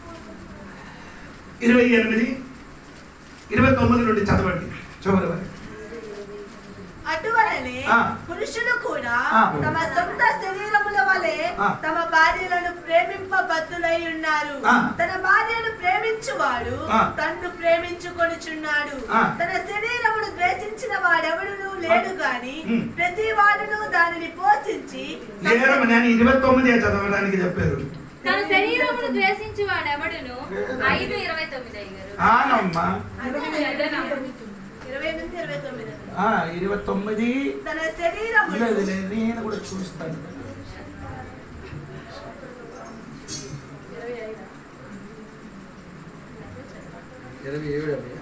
ఇరవై ఎనిమిది ఇరవై తొమ్మిది నుండి చదవండి చివరి వరకు అటువలనే ఆ. పురుషులు కూడా ఆ. తమ సొంత శరీరముల వలె ఆ. తమ భార్యలను ప్రేమింపబద్దులై ఉన్నారు ఆ. తన భార్యను ప్రేమించువాడు ఆ. తన్ను ప్రేమించుకొనుచున్నాడు ఆ. తన శరీరమును ద్వేషించిన వాడెవడును లేడు గాని ఉమ్. ప్రతి వాడును దానిని పోషించి లేరమ్మ, నేను ఇరవై తొమ్మిది చదవడానికి చెప్పారు తన శరీరమును ద్వేషించి వాడెవడును ఐదు ఇరవై తొమ్మిది అయ్యారు ఆనమ్మా ఇరవై నుంచి ఇరవై తొమ్మిది ఆ, ఇరవై తొమ్మిది తన శరీరమును లేదు లేదు, నేను కూడా చూస్తాను ఇరవై ఏడు అవి.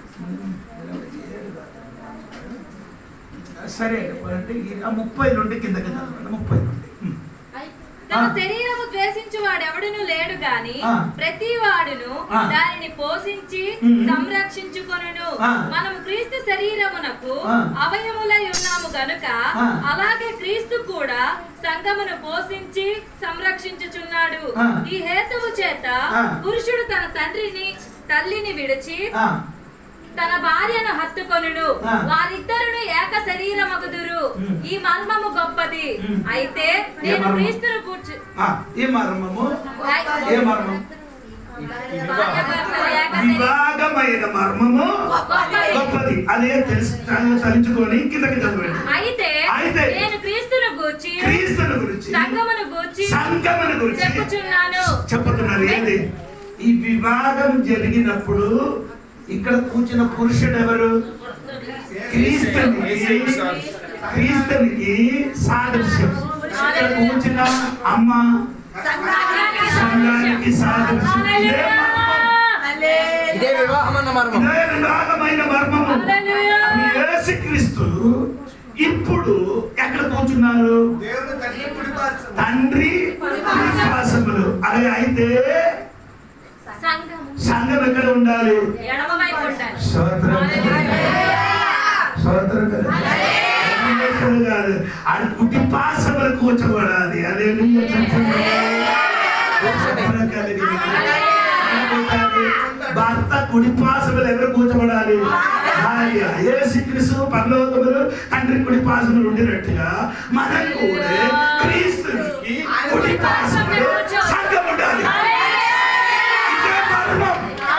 సరే అంటే ఈ- ఆ ముప్పై నుండి కిందకి చదవండి ముప్పై నుండి ఉమ్. తన శరీరము ద్వేషించి వాడెవడును ఎవడును లేడు గాని ఆ. ప్రతి వాడును ఆ. దానిని పోషించి ఉమ్. సంరక్షించుకొనును ఆ. మనం క్రీస్తు శరీరమునకు ఆ. అవయములై ఉన్నాము గనుక ఆ. అలాగే క్రీస్తు కూడా సంఘమును పోషించి సంరక్షించుచున్నాడు ఆ. ఈ హేతువు చేత ఆ. పురుషుడు తన తండ్రిని తల్లిని విడిచి ఆ, తన భార్యను హత్తుకొనుడు ఆ. వారిద్దరును ఏక శరీరమగుదురు ఉమ్. ఈ మర్మము గొప్పది ఉమ్. అయితే ఏ నేను మర్మం? క్రీస్తును కూర్చు ఆ, ఏ మర్మము ఏ మర్మం భార్యాభర్తలు ఏక శరీరం- విభాగమైన మర్మము గొప్పది. గొప్పది అదే తెలుసు తలుచుకొని కిందకి చదవండి అయితే అయితే నేను క్రీస్తును గూర్చి క్రీస్తుని గురించి సంఘమును గూర్చి సంగమన గురించి చెప్పుచున్నాను చెప్పుతున్నారు ఏంటి ఈ వివాహం జరిగినప్పుడు ఇక్కడ కూర్చున్న పురుషుడు ఎవరు క్రీస్తునికి క్రీస్తునికి సాదృశ్యం ఇక్కడ కూర్చున్న అమ్మ సంఘానికి సాదృశ్యం ఇదే మర్మం. ఇదే వివాహం అన్న మర్మం ఇదే వివాహమైన మర్మము హల్లెలూయా. యేసుక్రీస్తు ఇప్పుడు ఎక్కడ కూర్చున్నారు దేవుని తండ్రి కుడి పార్శ్వం. తండ్రి విశ్వాసములు అది అయితే సంఘము సంఘం ఎక్కడ ఉండాలి ఎడమ వైపు ఉండాలి స్తోత్రం స్తోత్రం కదా. ఎక్కడ కాదు అది కుటి పాసములు కూర్చోబడాలి అదే భర్త కుడి పాసములు ఎవరు కూర్చోబడాలి భార్య యేసుక్రీస్తు పరలోకములు తండ్రి కుడి పాసములు ఉండినట్టుగా మనం కూడా క్రీస్తునికి కుడి పాసములు సంఘం ఉండాలి ఇదే మర్మం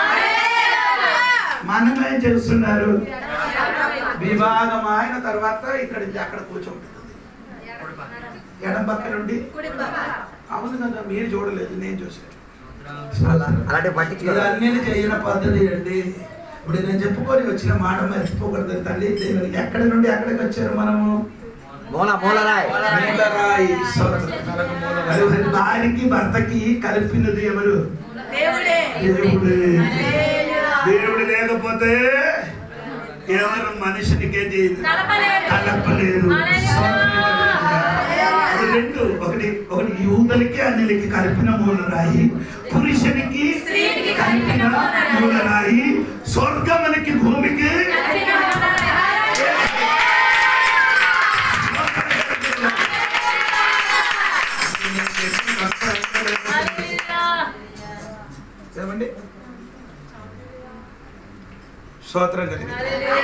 మనం ఏం చేస్తున్నారు వివాహం అయిన తర్వాత ఇక్కడ నుంచి అక్కడ కూర్చోంటుంది ఎడం పక్క నుండి అవును కదా మీరు చూడలేదు నేను చూసాను అలా అలాంటి పట్టించుకోవాలి ఇవన్నీ చేయని పద్ధతి అండి ఇప్పుడు నేను చెప్పుకొని వచ్చిన మాట మర్చిపోకూడదు తల్లి దేవునికి ఎక్కడి నుండి ఎక్కడికి వచ్చారు మనము మూల మూలరాయ్ మూలరాయి స్తోత్రం. అది భార్యకి భర్తకి కలిపినది ఎవరు దేవుడే దేవుడు దేవుడు లేకపోతే ఎవరు మనిషినికే చేయదు కలపలేరు. కలపలేరు హల్లెలూయా. అది రెండు ఒకటి ఒకటి యూదులకి అన్నిలకి కలిపిన మూలరాయి పురుషునికి స్త్రీకి కలిపిన మూలరాయి స్వర్గమునికి భూమికి హల్లెలూయా. ఏమండి స్తోత్రం కలిగి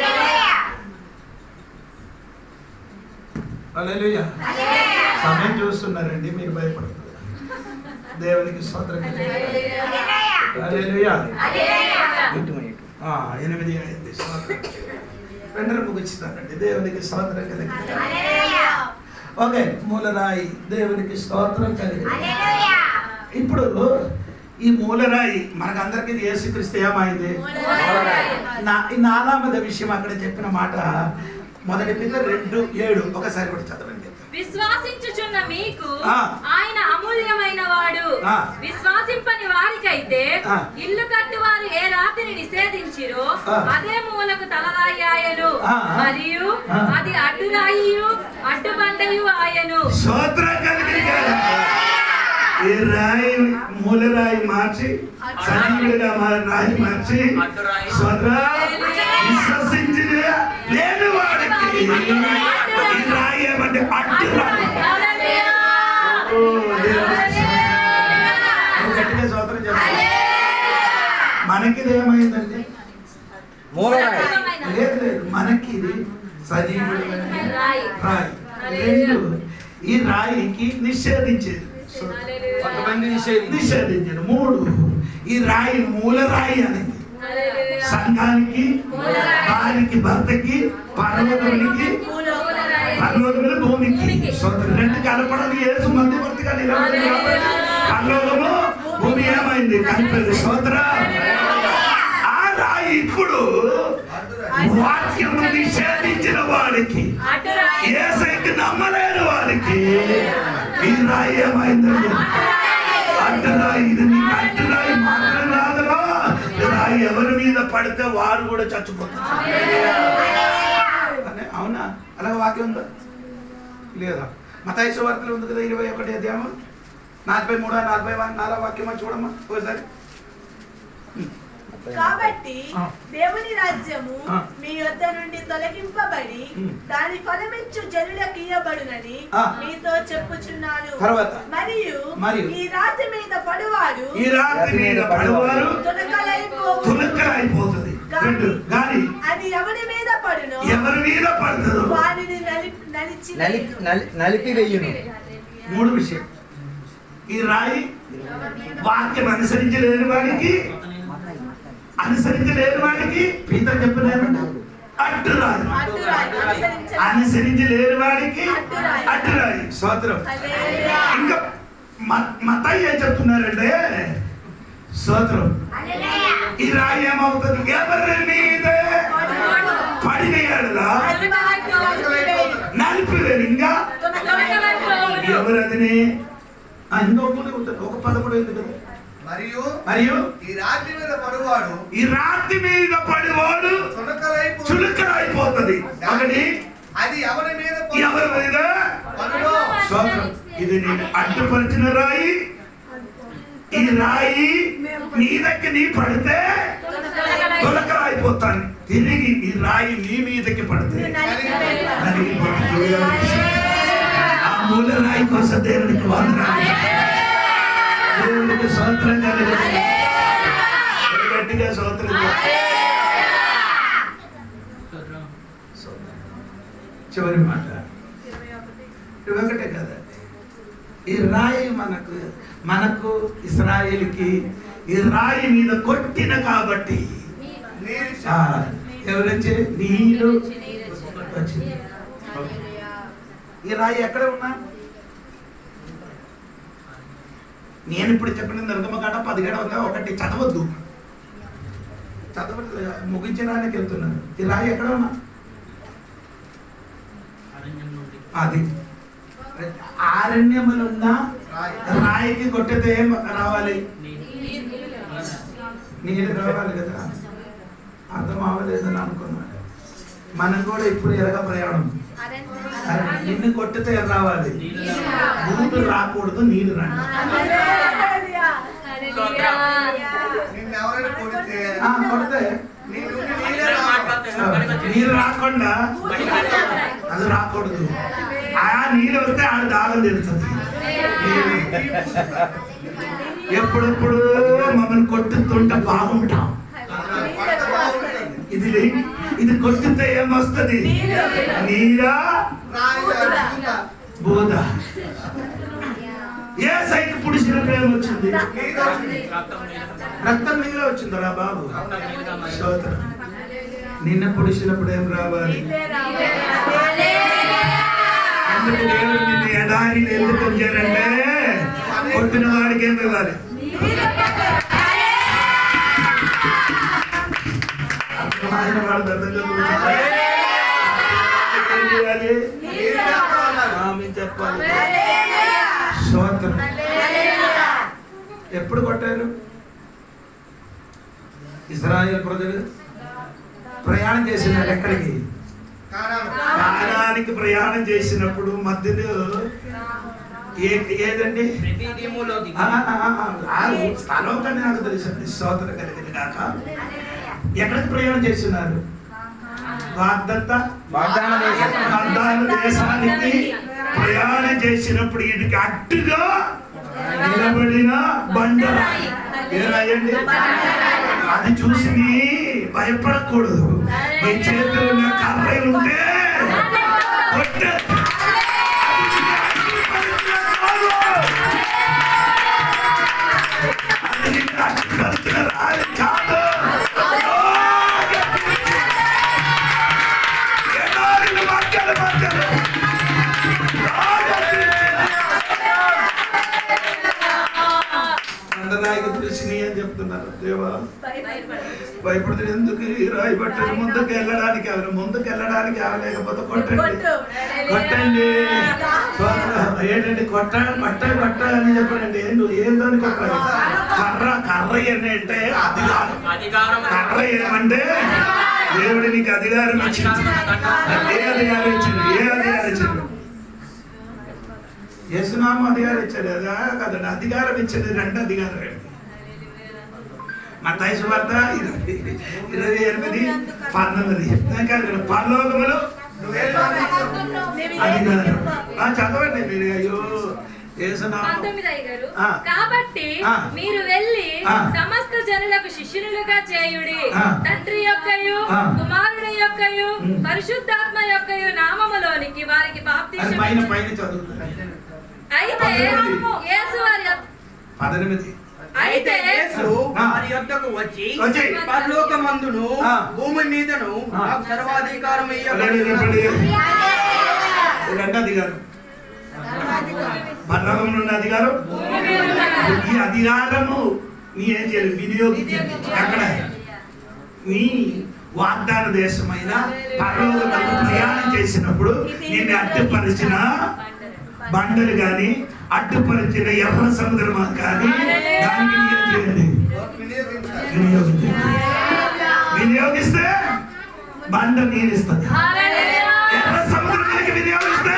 హల్లెలూయా సమయం చూస్తున్నారండి మీరు భయపడుతున్నారు దేవునికి స్తోత్రం కలిగి హల్లెలూయా ఇటు మన ఇటు. ఆ, ఎనిమిది అయింది స్తోత్రం వెంటనే ముగిస్తానండి దేవునికి స్తోత్రం కలిగి ఓకే మూలరాయి దేవునికి స్తోత్రం కలిగి ఇప్పుడు ఈ మూలరాయి మనకందరికి ఇది యేసుక్రీస్తు ఏమైంది నా ఈ నాలామద విషయం అక్కడ చెప్పిన మాట మొదటి పిల్ల రెండు ఏడు ఒకసారి కూడా చదవండి విశ్వాసించుచున్న మీకు ఆ. ఆయన అమూల్యమైన వాడు ఆ. విశ్వాసింపని వారికైతే ఆ. ఇల్లు కట్టువారు ఏ రాతిని నిషేధించిరో ఆ. అదే మూలకు తలరాయి ఆయను ఆ. మరియు ఆ. అది అడ్డురాయియు అడ్డుబండయు ఆయను స్తోత్రం కలిగి ఈ రాయి మూలరాయి మార్చి సజీవుడిగా మారి రాయి మార్చి స్తోత్రం విశ్వసించిన లేని వాడికి ఈ రాయి ఏమంటే అడ్డు రాయి హల్లెలూయా. ఓ, దేవుని నువ్వు గట్టిగా స్తోత్రం చెప్పాలి మనకి ఇది ఏమైందండి మూలరాయ్ లేదు లేదు మనకి ఇది సజీవుడు రాయి. రాయి రెండు ఈ రాయికి నిషేధించేది హల్లెలూయా. కొంతమంది నిషేధి నిషేధించారు మూడు ఈ రాయి మూల రాయి అనేది హల్లెలూయా. సంఘానికి మూలరాయి. భార్యకి భర్తకి పర్వతానికి మూలరాయి. పర్లోకములు భూమికి భూమికి. సోదరు రెండు కలపడానికి ఏసు మధ్యవర్తిగా నిలబడింది కాబట్టి పర్లోకము భూమి ఏమైంది కలిపేది సోదర ఆ రాయి ఇప్పుడు వాక్యము నిషేధించిన వాడికి అడ్డురాయి. ఏసైకి నమ్మలేని వారికి ఈ రాయి ఏమైందండి అడ్డరాయి ఇది నీకు అడ్డరాయి మాత్రం రాదురా ఈ రాయి ఎవరి మీద పడితే వారు కూడా చచ్చిపోతారు అనే- అవునా అలాగే వాక్యం ఉందా లేదా మతాయి వార్తలు ఉంది కదా ఇరవై ఒకటి అధ్యాయం నలభై మూడో నలభై నాలుగో వాక్యమా చూడమ్మా ఒకసారి కాబట్టి ఆ. దేవుని రాజ్యము ఆ. మీ యొద్ద నుండి తొలగింపబడి ఉమ్. దాని ఫలమిచ్చు జనులకు ఇయ్యబడునని ఆ. మీతో చెప్పుచున్నాను తర్వాత మరియు మరియు ఈ రాతి మీద పడువాడు ఈ రాత్రి మీద పడవారు తునకలైపోవు తులక్కలైపోతుంది రెండు గాలి అది ఎవరి మీద పడునో ఎవరి మీద పడుతుందో వానిని నలిపి నలిచి నలిపి నలి- నలిపి వెయ్యును మూడు విషయం ఈ రాయి వాక్యం అనుసరించలేని వాడికి అనుసరించలేని వాడికి పీత చెప్పలేదు అడ్డు రాయి అడ్డురాయి, అనుసరించ- అనుసరించలేని వాడికి అడ్డురాయి. అడ్డు రాయి స్తోత్రం హల్లెలూయా. ఇంకా మతయ్య ఏం చెప్తున్నారంటే స్తోత్రం ఈ రాయి ఏమవుతుంది ఎవరి మీద పడిన ఎడలా అది వారికి నలిపివేయు. నలిపివేరు ఇంకా తునకలైపోవును. ఎవరు అదిని ఆ, ఇంకొక మూల ఉంటుంది. ఒక పదమూడు ఉంది కదా మరియు మరియు ఈ రాత్రి మీద పడువాడు ఈ రాత్రి మీద పడివాడు చునకలైపు చులకలైపోతుంది ఒకటి అది ఎవరి మీద ఎవరి మీద పడునో స్తోత్రం. ఇది నేను అడ్డుపరిచిన రాయి ఈ రాయి నీ దగ్గర నీ పడితే తొలకలైపోతాను తిరిగి ఈ రాయి నీ మీదకి పడితే నలిపివేయు. నలిగిపోతుంది. ఆ మూల రాయి కోసం దేవునికి వందనాలు దేవునికి స్తోత్రం కలుగుతుంది గట్టిగా స్తోత్రం చేయండి. చివరి మాట ఇరవై ఒకటే కదా ఈ రాయి మనకు మనకు ఇస్రాయేల్కి ఈ రాయి మీద కొట్టిన కాబట్టి నీరు ఆ, ఎవరొచ్చి నీళ్ళు వచ్చింది ఈ రాయి ఎక్కడ ఉన్నా నేను ఇప్పుడు చెప్పిన నిర్గమ గడ పది గడ ఉందా ఒకటి చదవద్దు చదవ ముగించడానికి వెళ్తున్నాను ఈ రాయి ఎక్కడ ఉన్నా అది ఆరణ్యములు ఉన్నా రాయికి కొట్టితే ఏం రావాలి నీళ్ళు రావాలి కదా అర్థం అవ్వలేదని అనుకున్నాను మనం కూడా ఇప్పుడు ఎలాగ ప్రయాణం అరే, నిన్ను కొట్టితే ఏం రావాలి నీళ్ళు రాకూడదు నీళ్ళు రండి హల్లెలూయా. నిన్ను ఎవరైనా కొడితే ఆ, కొడితే నీ నుండి నీరే రావాలి. నీళ్ళు రాకుండా అది రాకూడదు ఆ నీళ్ళు వస్తే ఆడ దాగం తెలుస్తుంది ఎప్పుడెప్పుడు మమ్మల్ని కొట్టుతుంటే బాగుంటాం పంట బాగుంటుంది. ఇది లే- ఇది కొట్టితే ఏమొస్తుంది నీరా రాయి రాజుగా. బోధ ఏ సైకి పుడిసిన ప్రేమ వచ్చింది నీరు వచ్చింది. రక్తం నీళ్ళ వచ్చిందరా బాబు స్తోత్రం నిన్న పుడిచినప్పుడు ఏం రావాలి అందుకు దేవుడు నిన్ను ఎడారిని ఎందుకు ఉంచారంటే కొట్టిన వాడికి ఏమి ఇవ్వాలి అర్థమైన వాళ్ళు అర్థం చదువుకుంటారు. ఏం చేయాలి? నీరు రావాలి. ఆమె చెప్పాలి స్తోత్రం ఎప్పుడు కొట్టారు ఇజ్రాయెల్ ప్రజలు ప్రయాణం చేసినారు ఎక్కడికి కానాను. కానానికి ప్రయాణం చేసినప్పుడు మధ్యలో ఏ ఏదండి ఆ, ఆ, ఆ, ఆ, ఆగు. స్థలం కానీ నాకు తెలుసండి స్తోత్రం కలిగింది కాక ఎక్కడికి ప్రయాణం చేస్తున్నారు వాగ్దత్త వాగ్దాన దేశం వాగ్దాన దేశానికి ప్రయాణం చేసినప్పుడు వీటికి అడ్డుగా నిలబడిన బండరాయి ఏ రాయండి అది చూసి నీ భయపడకూడదు నీ చేతిలో ఉన్న కర్రలు ఉంటే కొట్టే అది నిన్ను అడ్డుపడుతున్న రాయి కాదు. ఎడారిన మధ్యలో మధ్యలో అందనాయకు తెలిసి అని చెప్తున్నారు దేవా భయపడుతుంది ఎందుకు ఈ రాయి పట్టారు ముందుకు వెళ్ళడానికి ఎవరు ముందుకు వెళ్ళడానికి లేకపోతే కొట్టండి కొట్టు. కొట్టండి స్తోత్రం. ఏంటండి కొట్ట కొట్ట కొట్ట అని చెప్పండి ఏం ఏందని కొట్టాలి కర్ర కర్ర ఏంటంటే అధికారం కర్ర ఏమంటే దేవుడు నీకు అధికారం ఇచ్చింది ఏ అధికారం ఇచ్చింది ఏ అధికారం ఇచ్చింది యేసునామం అధికారం ఇచ్చాడు కదా కదండి అధికారం ఇచ్చేది రెండు అధికారం మతాయి సువార్త ఇరవై ఇరవై ఎనిమిది పంతొమ్మిది ఇంకా పరలోకములు అధికారం ఆ, చదవండి మీరు అయ్యో యేసునామం పంతొమ్మిది అయ్యగారు ఆ. కాబట్టి ఆ. మీరు వెళ్ళి ఆ. సమస్త జనులకు శిష్యులుగా చేయుడి ఆ. తండ్రి యొక్కయు ఆ. కుమారుని యొక్కయు ఉమ్. పరిశుద్ధాత్మ యొక్కయు నామములోనికి వారికి అది బాప్తీసం పైన ఇచ్చుడి. పైన చదువుతుంది అయితే పద్దెనిమిది. యేసు వారి యొ- పద్దెనిమిది అయితే యేసు ఆ. వారి యొద్దకు వచ్చి వచ్చి. పరలోకమందును ఆ. భూమి మీదను ఆ. నాకు సర్వాధికారం చెప్పండి, చెప్పండి. ఇయ్యబడి రెండు అధికారం పరలోకంలో ఉన్న అధికారం భూమి మీద ఉన్న ఈ అధికారము నీ ఏం చేయాలి వినియోగించండి ఎక్కడ నీ వాగ్దాన దేశమైన పరలోకకు ప్రయాణం చేసినప్పుడు నిన్ను అడ్డుపరిచిన బండలు కానీ అడ్డుపరిచిన ఎర్ర సముద్రం కానీ దానికి నీ ఏం చేయాలి వినియోగించండి వినియోగిస్తే బండ నేను ఇస్తాను హల్లెలూయా. ఎర్ర సముద్రానికి వినియోగిస్తే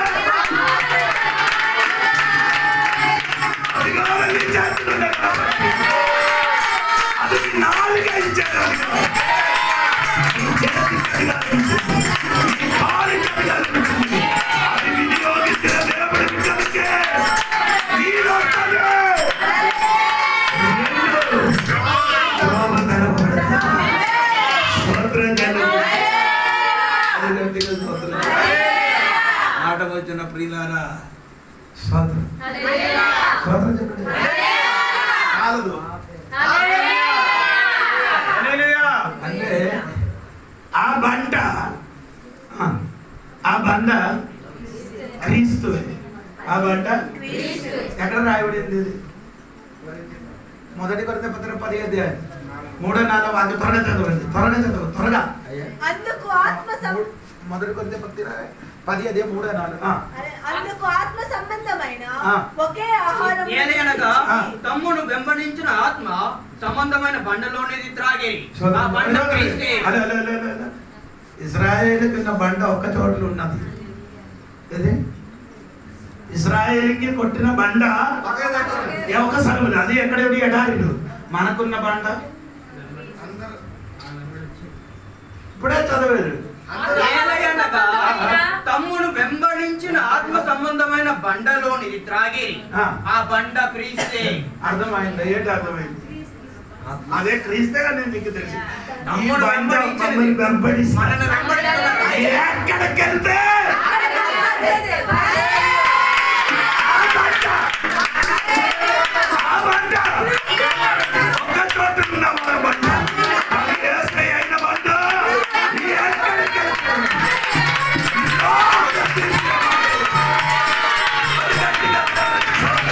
అధికారం నీ చేతిలో ఉంది కాబట్టి. అది నీ నాలుక ఇచ్చాడు నీ చేతికి అధికారం ఇచ్చింది. నీ కాలికి అధికారం ఇచ్చింది. అది వినియోగించిన దేవుడి బిడ్డలకే నీరు వస్తుంది. రెండు. శోభ కనపడదు. స్తోత్రం కలుగు. అది గట్టిగా స్తోత్రం. మాట వచ్చిన ప్రియులారా స్తోత్రం హల్లెలూయా. స్తోత్రం చెప్పండి కాదు అంటే ఆ బంట ఆ, ఆ బండ క్రీస్తు ఆ బంట ఎక్కడ రాయబడింది ఇది మొదటి కొరత పత్రం పది అధ్యాయం మూడో నాలుగు అది త్వరగా చదవండి త్వరగా చదవండి త్వరగా అందుకు ఆత్మ సం- మొదటి కొరత పత్రిక పది అదే మూడో నాలుగు ఆ. అదే, అందుకు ఆత్మ సంబంధమైన ఆ. ఒకే ఆహారం ఏలయనగా ఆ. తమ్మును వెంబడించిన ఆత్మ సంబంధమైన బండలోనిది త్రాగేరి ఆ చూడండి. బండ క్రీస్తే అదే, అదే, అదే, అదే, అదే. ఇజ్రాయేల్ కింద బండ ఒక్క చోట్ల ఉన్నది ఏది ఇజ్రాయేల్కి కొట్టిన బండ ఏ ఒక్క సరువులు అది ఎక్కడ ఎడారిలు మనకున్న బండ ఇప్పుడే చదివారు ఏలయనగా తమ్మును వెంబడించిన ఆత్మ సంబంధమైన బండలోనిది త్రాగేరి ఆ. ఆ బండ క్రీస్తే అర్థమైంది ఏంటి అర్థమైంది అదే క్రీస్తే నేను మీకు తెలుసు ఈ తమ్ముడు బండ వెంబడించినది. మమ్మల్ని వెంబడిస్తుంది. మనల్ని వెంబడిస్తున్నది. ఎక్కడికి వెళ్తే ఆ బండ ఆ బండ ఒక్క చోట ఉన్న మన బండ అది యేసే అయిన బండ ఎక్కడికి వెళ్తే లోక తీసుకెళ్ళాలి. మరి గట్టిగా చూడండి.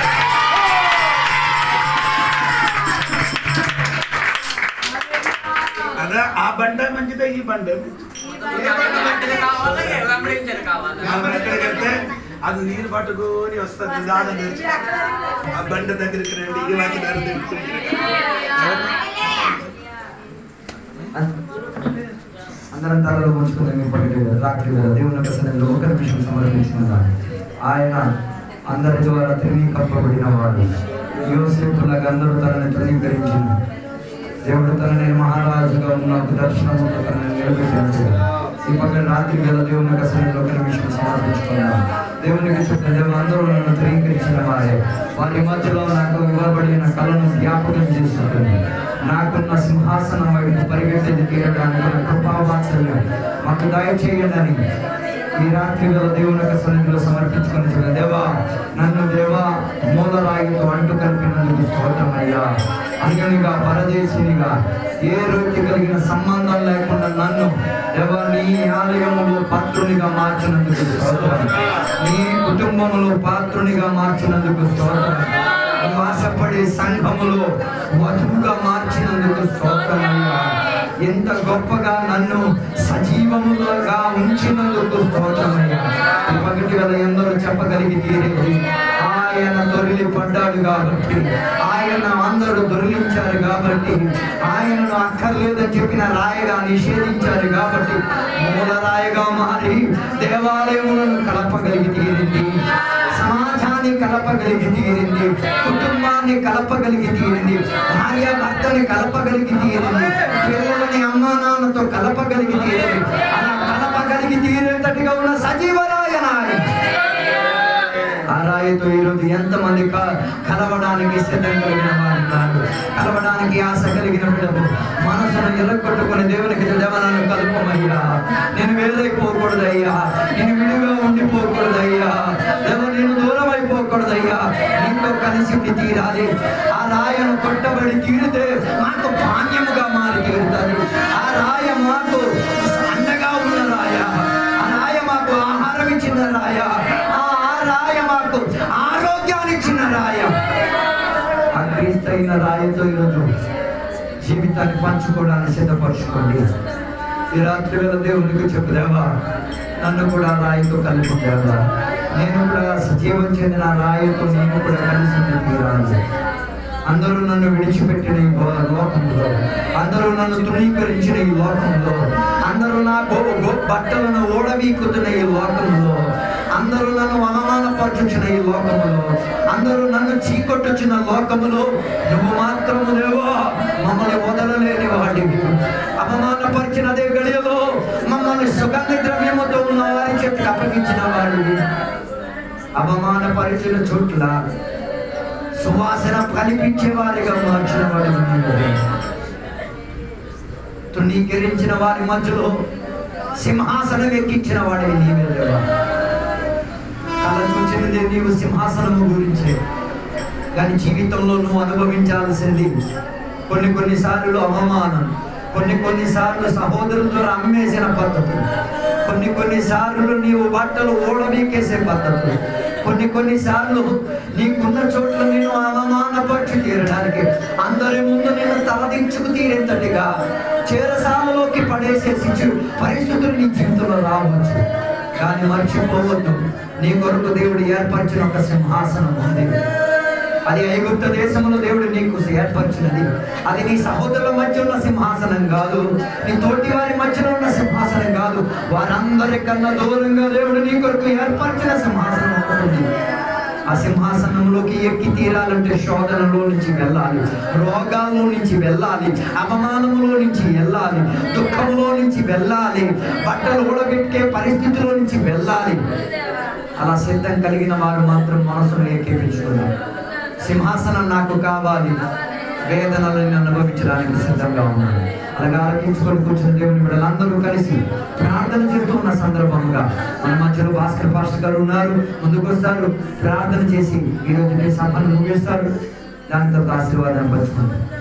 అదే ఆ బండ మంచిదే ఈ బండ వెంబడించేది కావాలా? వెంబడించేది కావాలా? మనం ఎక్కడికి వెళ్తే అది నీరు పట్టుకొని వస్తుంది దాని నుంచి ఆ బండ దగ్గరికి రండి ఈ వాకి దారి తెలుస్తుంది అందరం తలలో ఉంచుకుందాం ఇప్పటికే రాత్రి వేళ దేవుని యొక్క సన్నిధిలో ఒక నిమిషం సమర్పించుకుందాం ఆయన అందరి ద్వారా ధృవీకరింపబడిన వాడు యోసేపులకు అందరూ తనని ధృవీకరించింది దేవుడు తనని మహారాజుగా ఉన్న దర్శనము తనని నిలబెట్టినట్టుగా ఈ పక్కన రాత్రి వేళ దేవుని యొక్క సన్నిధిలో ఒక నిమిషం సమర్పించుకుందాం దేవునికి చుట్టూ దేవుడు అందరూ నన్ను ధృవీకరించిన వారే వారి మధ్యలో నాకు ఇవ్వబడిన కళను జ్ఞాపకం చేసుకుంటుంది నాకున్న సింహాసనం వైపు పరిగెత్తేది తీరడానికి ఉన్న కృపావాత్సల్యం మాకు దయచేయండి ఈ రాత్రి వేళ దేవుని యొక్క సన్నిధిలో సమర్పించుకొని చూడండి దేవా నన్ను దేవా మూలరాయితో అంటు కలిపినందుకు స్తోత్రమయ్యా అన్యునిగా పరదేశినిగా ఏ రోజు కలిగిన సంబంధం లేకుండా నన్ను దేవా నీ ఆలయములో పాత్రునిగా మార్చినందుకు స్తోత్రం నీ కుటుంబములో పాత్రునిగా మార్చినందుకు స్తోత్రం నువ్వు ఆశపడే సంఘములో వధువుగా మార్చినందుకు స్తోత్రమయ్యా ఎంత గొప్పగా నన్ను సజీవములుగా ఉంచినందుకు స్తోత్రమయ్యా ఈ పగటి వేళ ఎందరో చెప్పగలిగి తీరేది ఆయన దొరిలి పడ్డాడు కాబట్టి ఆయన అందరూ దొరిలించారు కాబట్టి ఆయనను అక్కర్లేదని చెప్పిన రాయగా నిషేధించారు కాబట్టి మూల రాయగా మారి దేవాలయములను కలపగలిగి తీరింది సమాజాన్ని సంఘాన్ని కలపగలిగి తీరింది కుటుంబాన్ని కలపగలిగి తీరింది భార్య భర్తని కలపగలిగి తీరింది పిల్లలని అమ్మా నాన్నతో కలపగలిగి తీరింది అలా కలపగలిగి తీరేటట్టుగా ఉన్న సజీవరాయన ఆయన. ఆ రాయితో ఈరోజు ఎంతమంది క- కలవడానికి సిద్ధం కలిగిన వారు ఉన్నారు కలవడానికి ఆశ కలిగిన బిడ్డలు మనసును ఎలగొట్టుకుని దేవునికి దేవనాన్ని కలుపమయ్యా నేను వేరైపోకూడదయ్యా నేను విడిగా ఉండిపోకూడదయ్యా దేవ నేను దూరం అయిపోకూడదయ్యా నీతో కలిసి ఉండి తీరాలి ఆ రాయను కొట్టబడి తీరితే మాకు పాణ్యముగా మారి తీరుతుంది ఆ రాయ మాకు అండగా ఉన్న రాయ ఆ రాయ మాకు ఆహారం ఇచ్చిన రాయ ఆ రాయ మాకు ఆరోగ్యాన్ని ఇచ్చిన రాయ ఆ క్రీస్తైన రాయతో ఈరోజు జీవితాన్ని పంచుకోవడానికి సిద్ధపరచుకోండి ఈ రాత్రి వేళ దేవునికి చెప్పుదేవా నన్ను కూడా ఆ రాయితో కలిపి దేవా నేను కూడా సజీవం చెందిన ఆ రాయితో నేను కూడా కలిసి ఉండి తీరాలి అందరూ నన్ను విడిచిపెట్టిన ఈ గో- లోకంలో అందరూ నన్ను తృణీకరించిన ఈ లోకంలో అందరూ నా గో గో- బట్టలను ఓడవీకుతున్న ఈ లోకంలో అందరూ నన్ను అవమానపరచుచిన ఈ లోకములో అందరూ నన్ను చీకొట్టుచున్న లోకములో నువ్వు మాత్రము లేవో మమ్మల్ని వదలలేని వాడివి అవమానపరిచిన అదే గడియలో మమ్మల్ని సుగంధ ద్రవ్యముతో ఉన్న వారి చేతికి అప్పగించిన వాడివి అవమానపరిచిన చోట్ల సువాసన కనిపించే వారిగా మార్చిన వాడు తృణీకరించిన వారి మధ్యలో సింహాసనం ఎక్కించిన వాడే నీవే దేవా కళ చూచినది నీవు సింహాసనము గురించే కానీ జీవితంలో నువ్వు అనుభవించాల్సింది కొన్ని కొన్నిసార్లు అవమానం కొన్ని కొన్నిసార్లు సహోదరులతో అమ్మేసిన పద్ధతులు కొన్ని కొన్నిసార్లు నీవు బట్టలు ఓడబీకేసే పద్ధతులు కొన్ని కొన్నిసార్లు నీకున్న చోట్ల నేను అవమానపరిచి తీరడానికి అందరి ముందు నేను తలదించుకు తీరేంతటిగా చేరసాలలోకి పడేసే సిచ్చు పరిస్థితులు నీ జీవితంలో రావచ్చు కానీ మర్చిపోవద్దు నీ కొరకు దేవుడు ఏర్పరిచిన ఒక సింహాసనం ఉంది అది ఐగుప్త దేశంలో దేవుడు నీకు ఏర్పరిచినది అది నీ సహోదరుల మధ్య ఉన్న సింహాసనం కాదు నీ తోటి వారి మధ్యలో ఉన్న సింహాసనం కాదు వారందరికన్నా దూరంగా దేవుడు నీ కొరకు ఏర్పరిచిన సింహాసనం ఉంటుంది ఆ సింహాసనంలోకి ఎక్కి తీరాలంటే శోధనలో నుంచి వెళ్ళాలి రోగాల్లో నుంచి వెళ్ళాలి అవమానములో నుంచి వెళ్ళాలి దుఃఖంలో నుంచి వెళ్ళాలి బట్టలు ఊడబెట్టే పరిస్థితిలో నుంచి వెళ్ళాలి అలా సిద్ధం కలిగిన వారు మాత్రం మనసును ఏకీపించుకున్నారు సింహాసనం నాకు కావాలి వేదనలను అనుభవించడానికి సిద్ధంగా ఉన్నాను అలాగా ఆలోచించుకొని కూర్చున్న దేవుని బిడ్డలందరూ కలిసి ప్రార్థన చేస్తూ ఉన్న సందర్భంగా మన మధ్యలో భాస్కర్ పాస్టర్ గారు ఉన్నారు ముందుకు వస్తారు ప్రార్థన చేసి ఈ రోజు మీ సభను ముగిస్తారు దాని తర్వాత ఆశీర్వాదాన్ని పంచుకుంటారు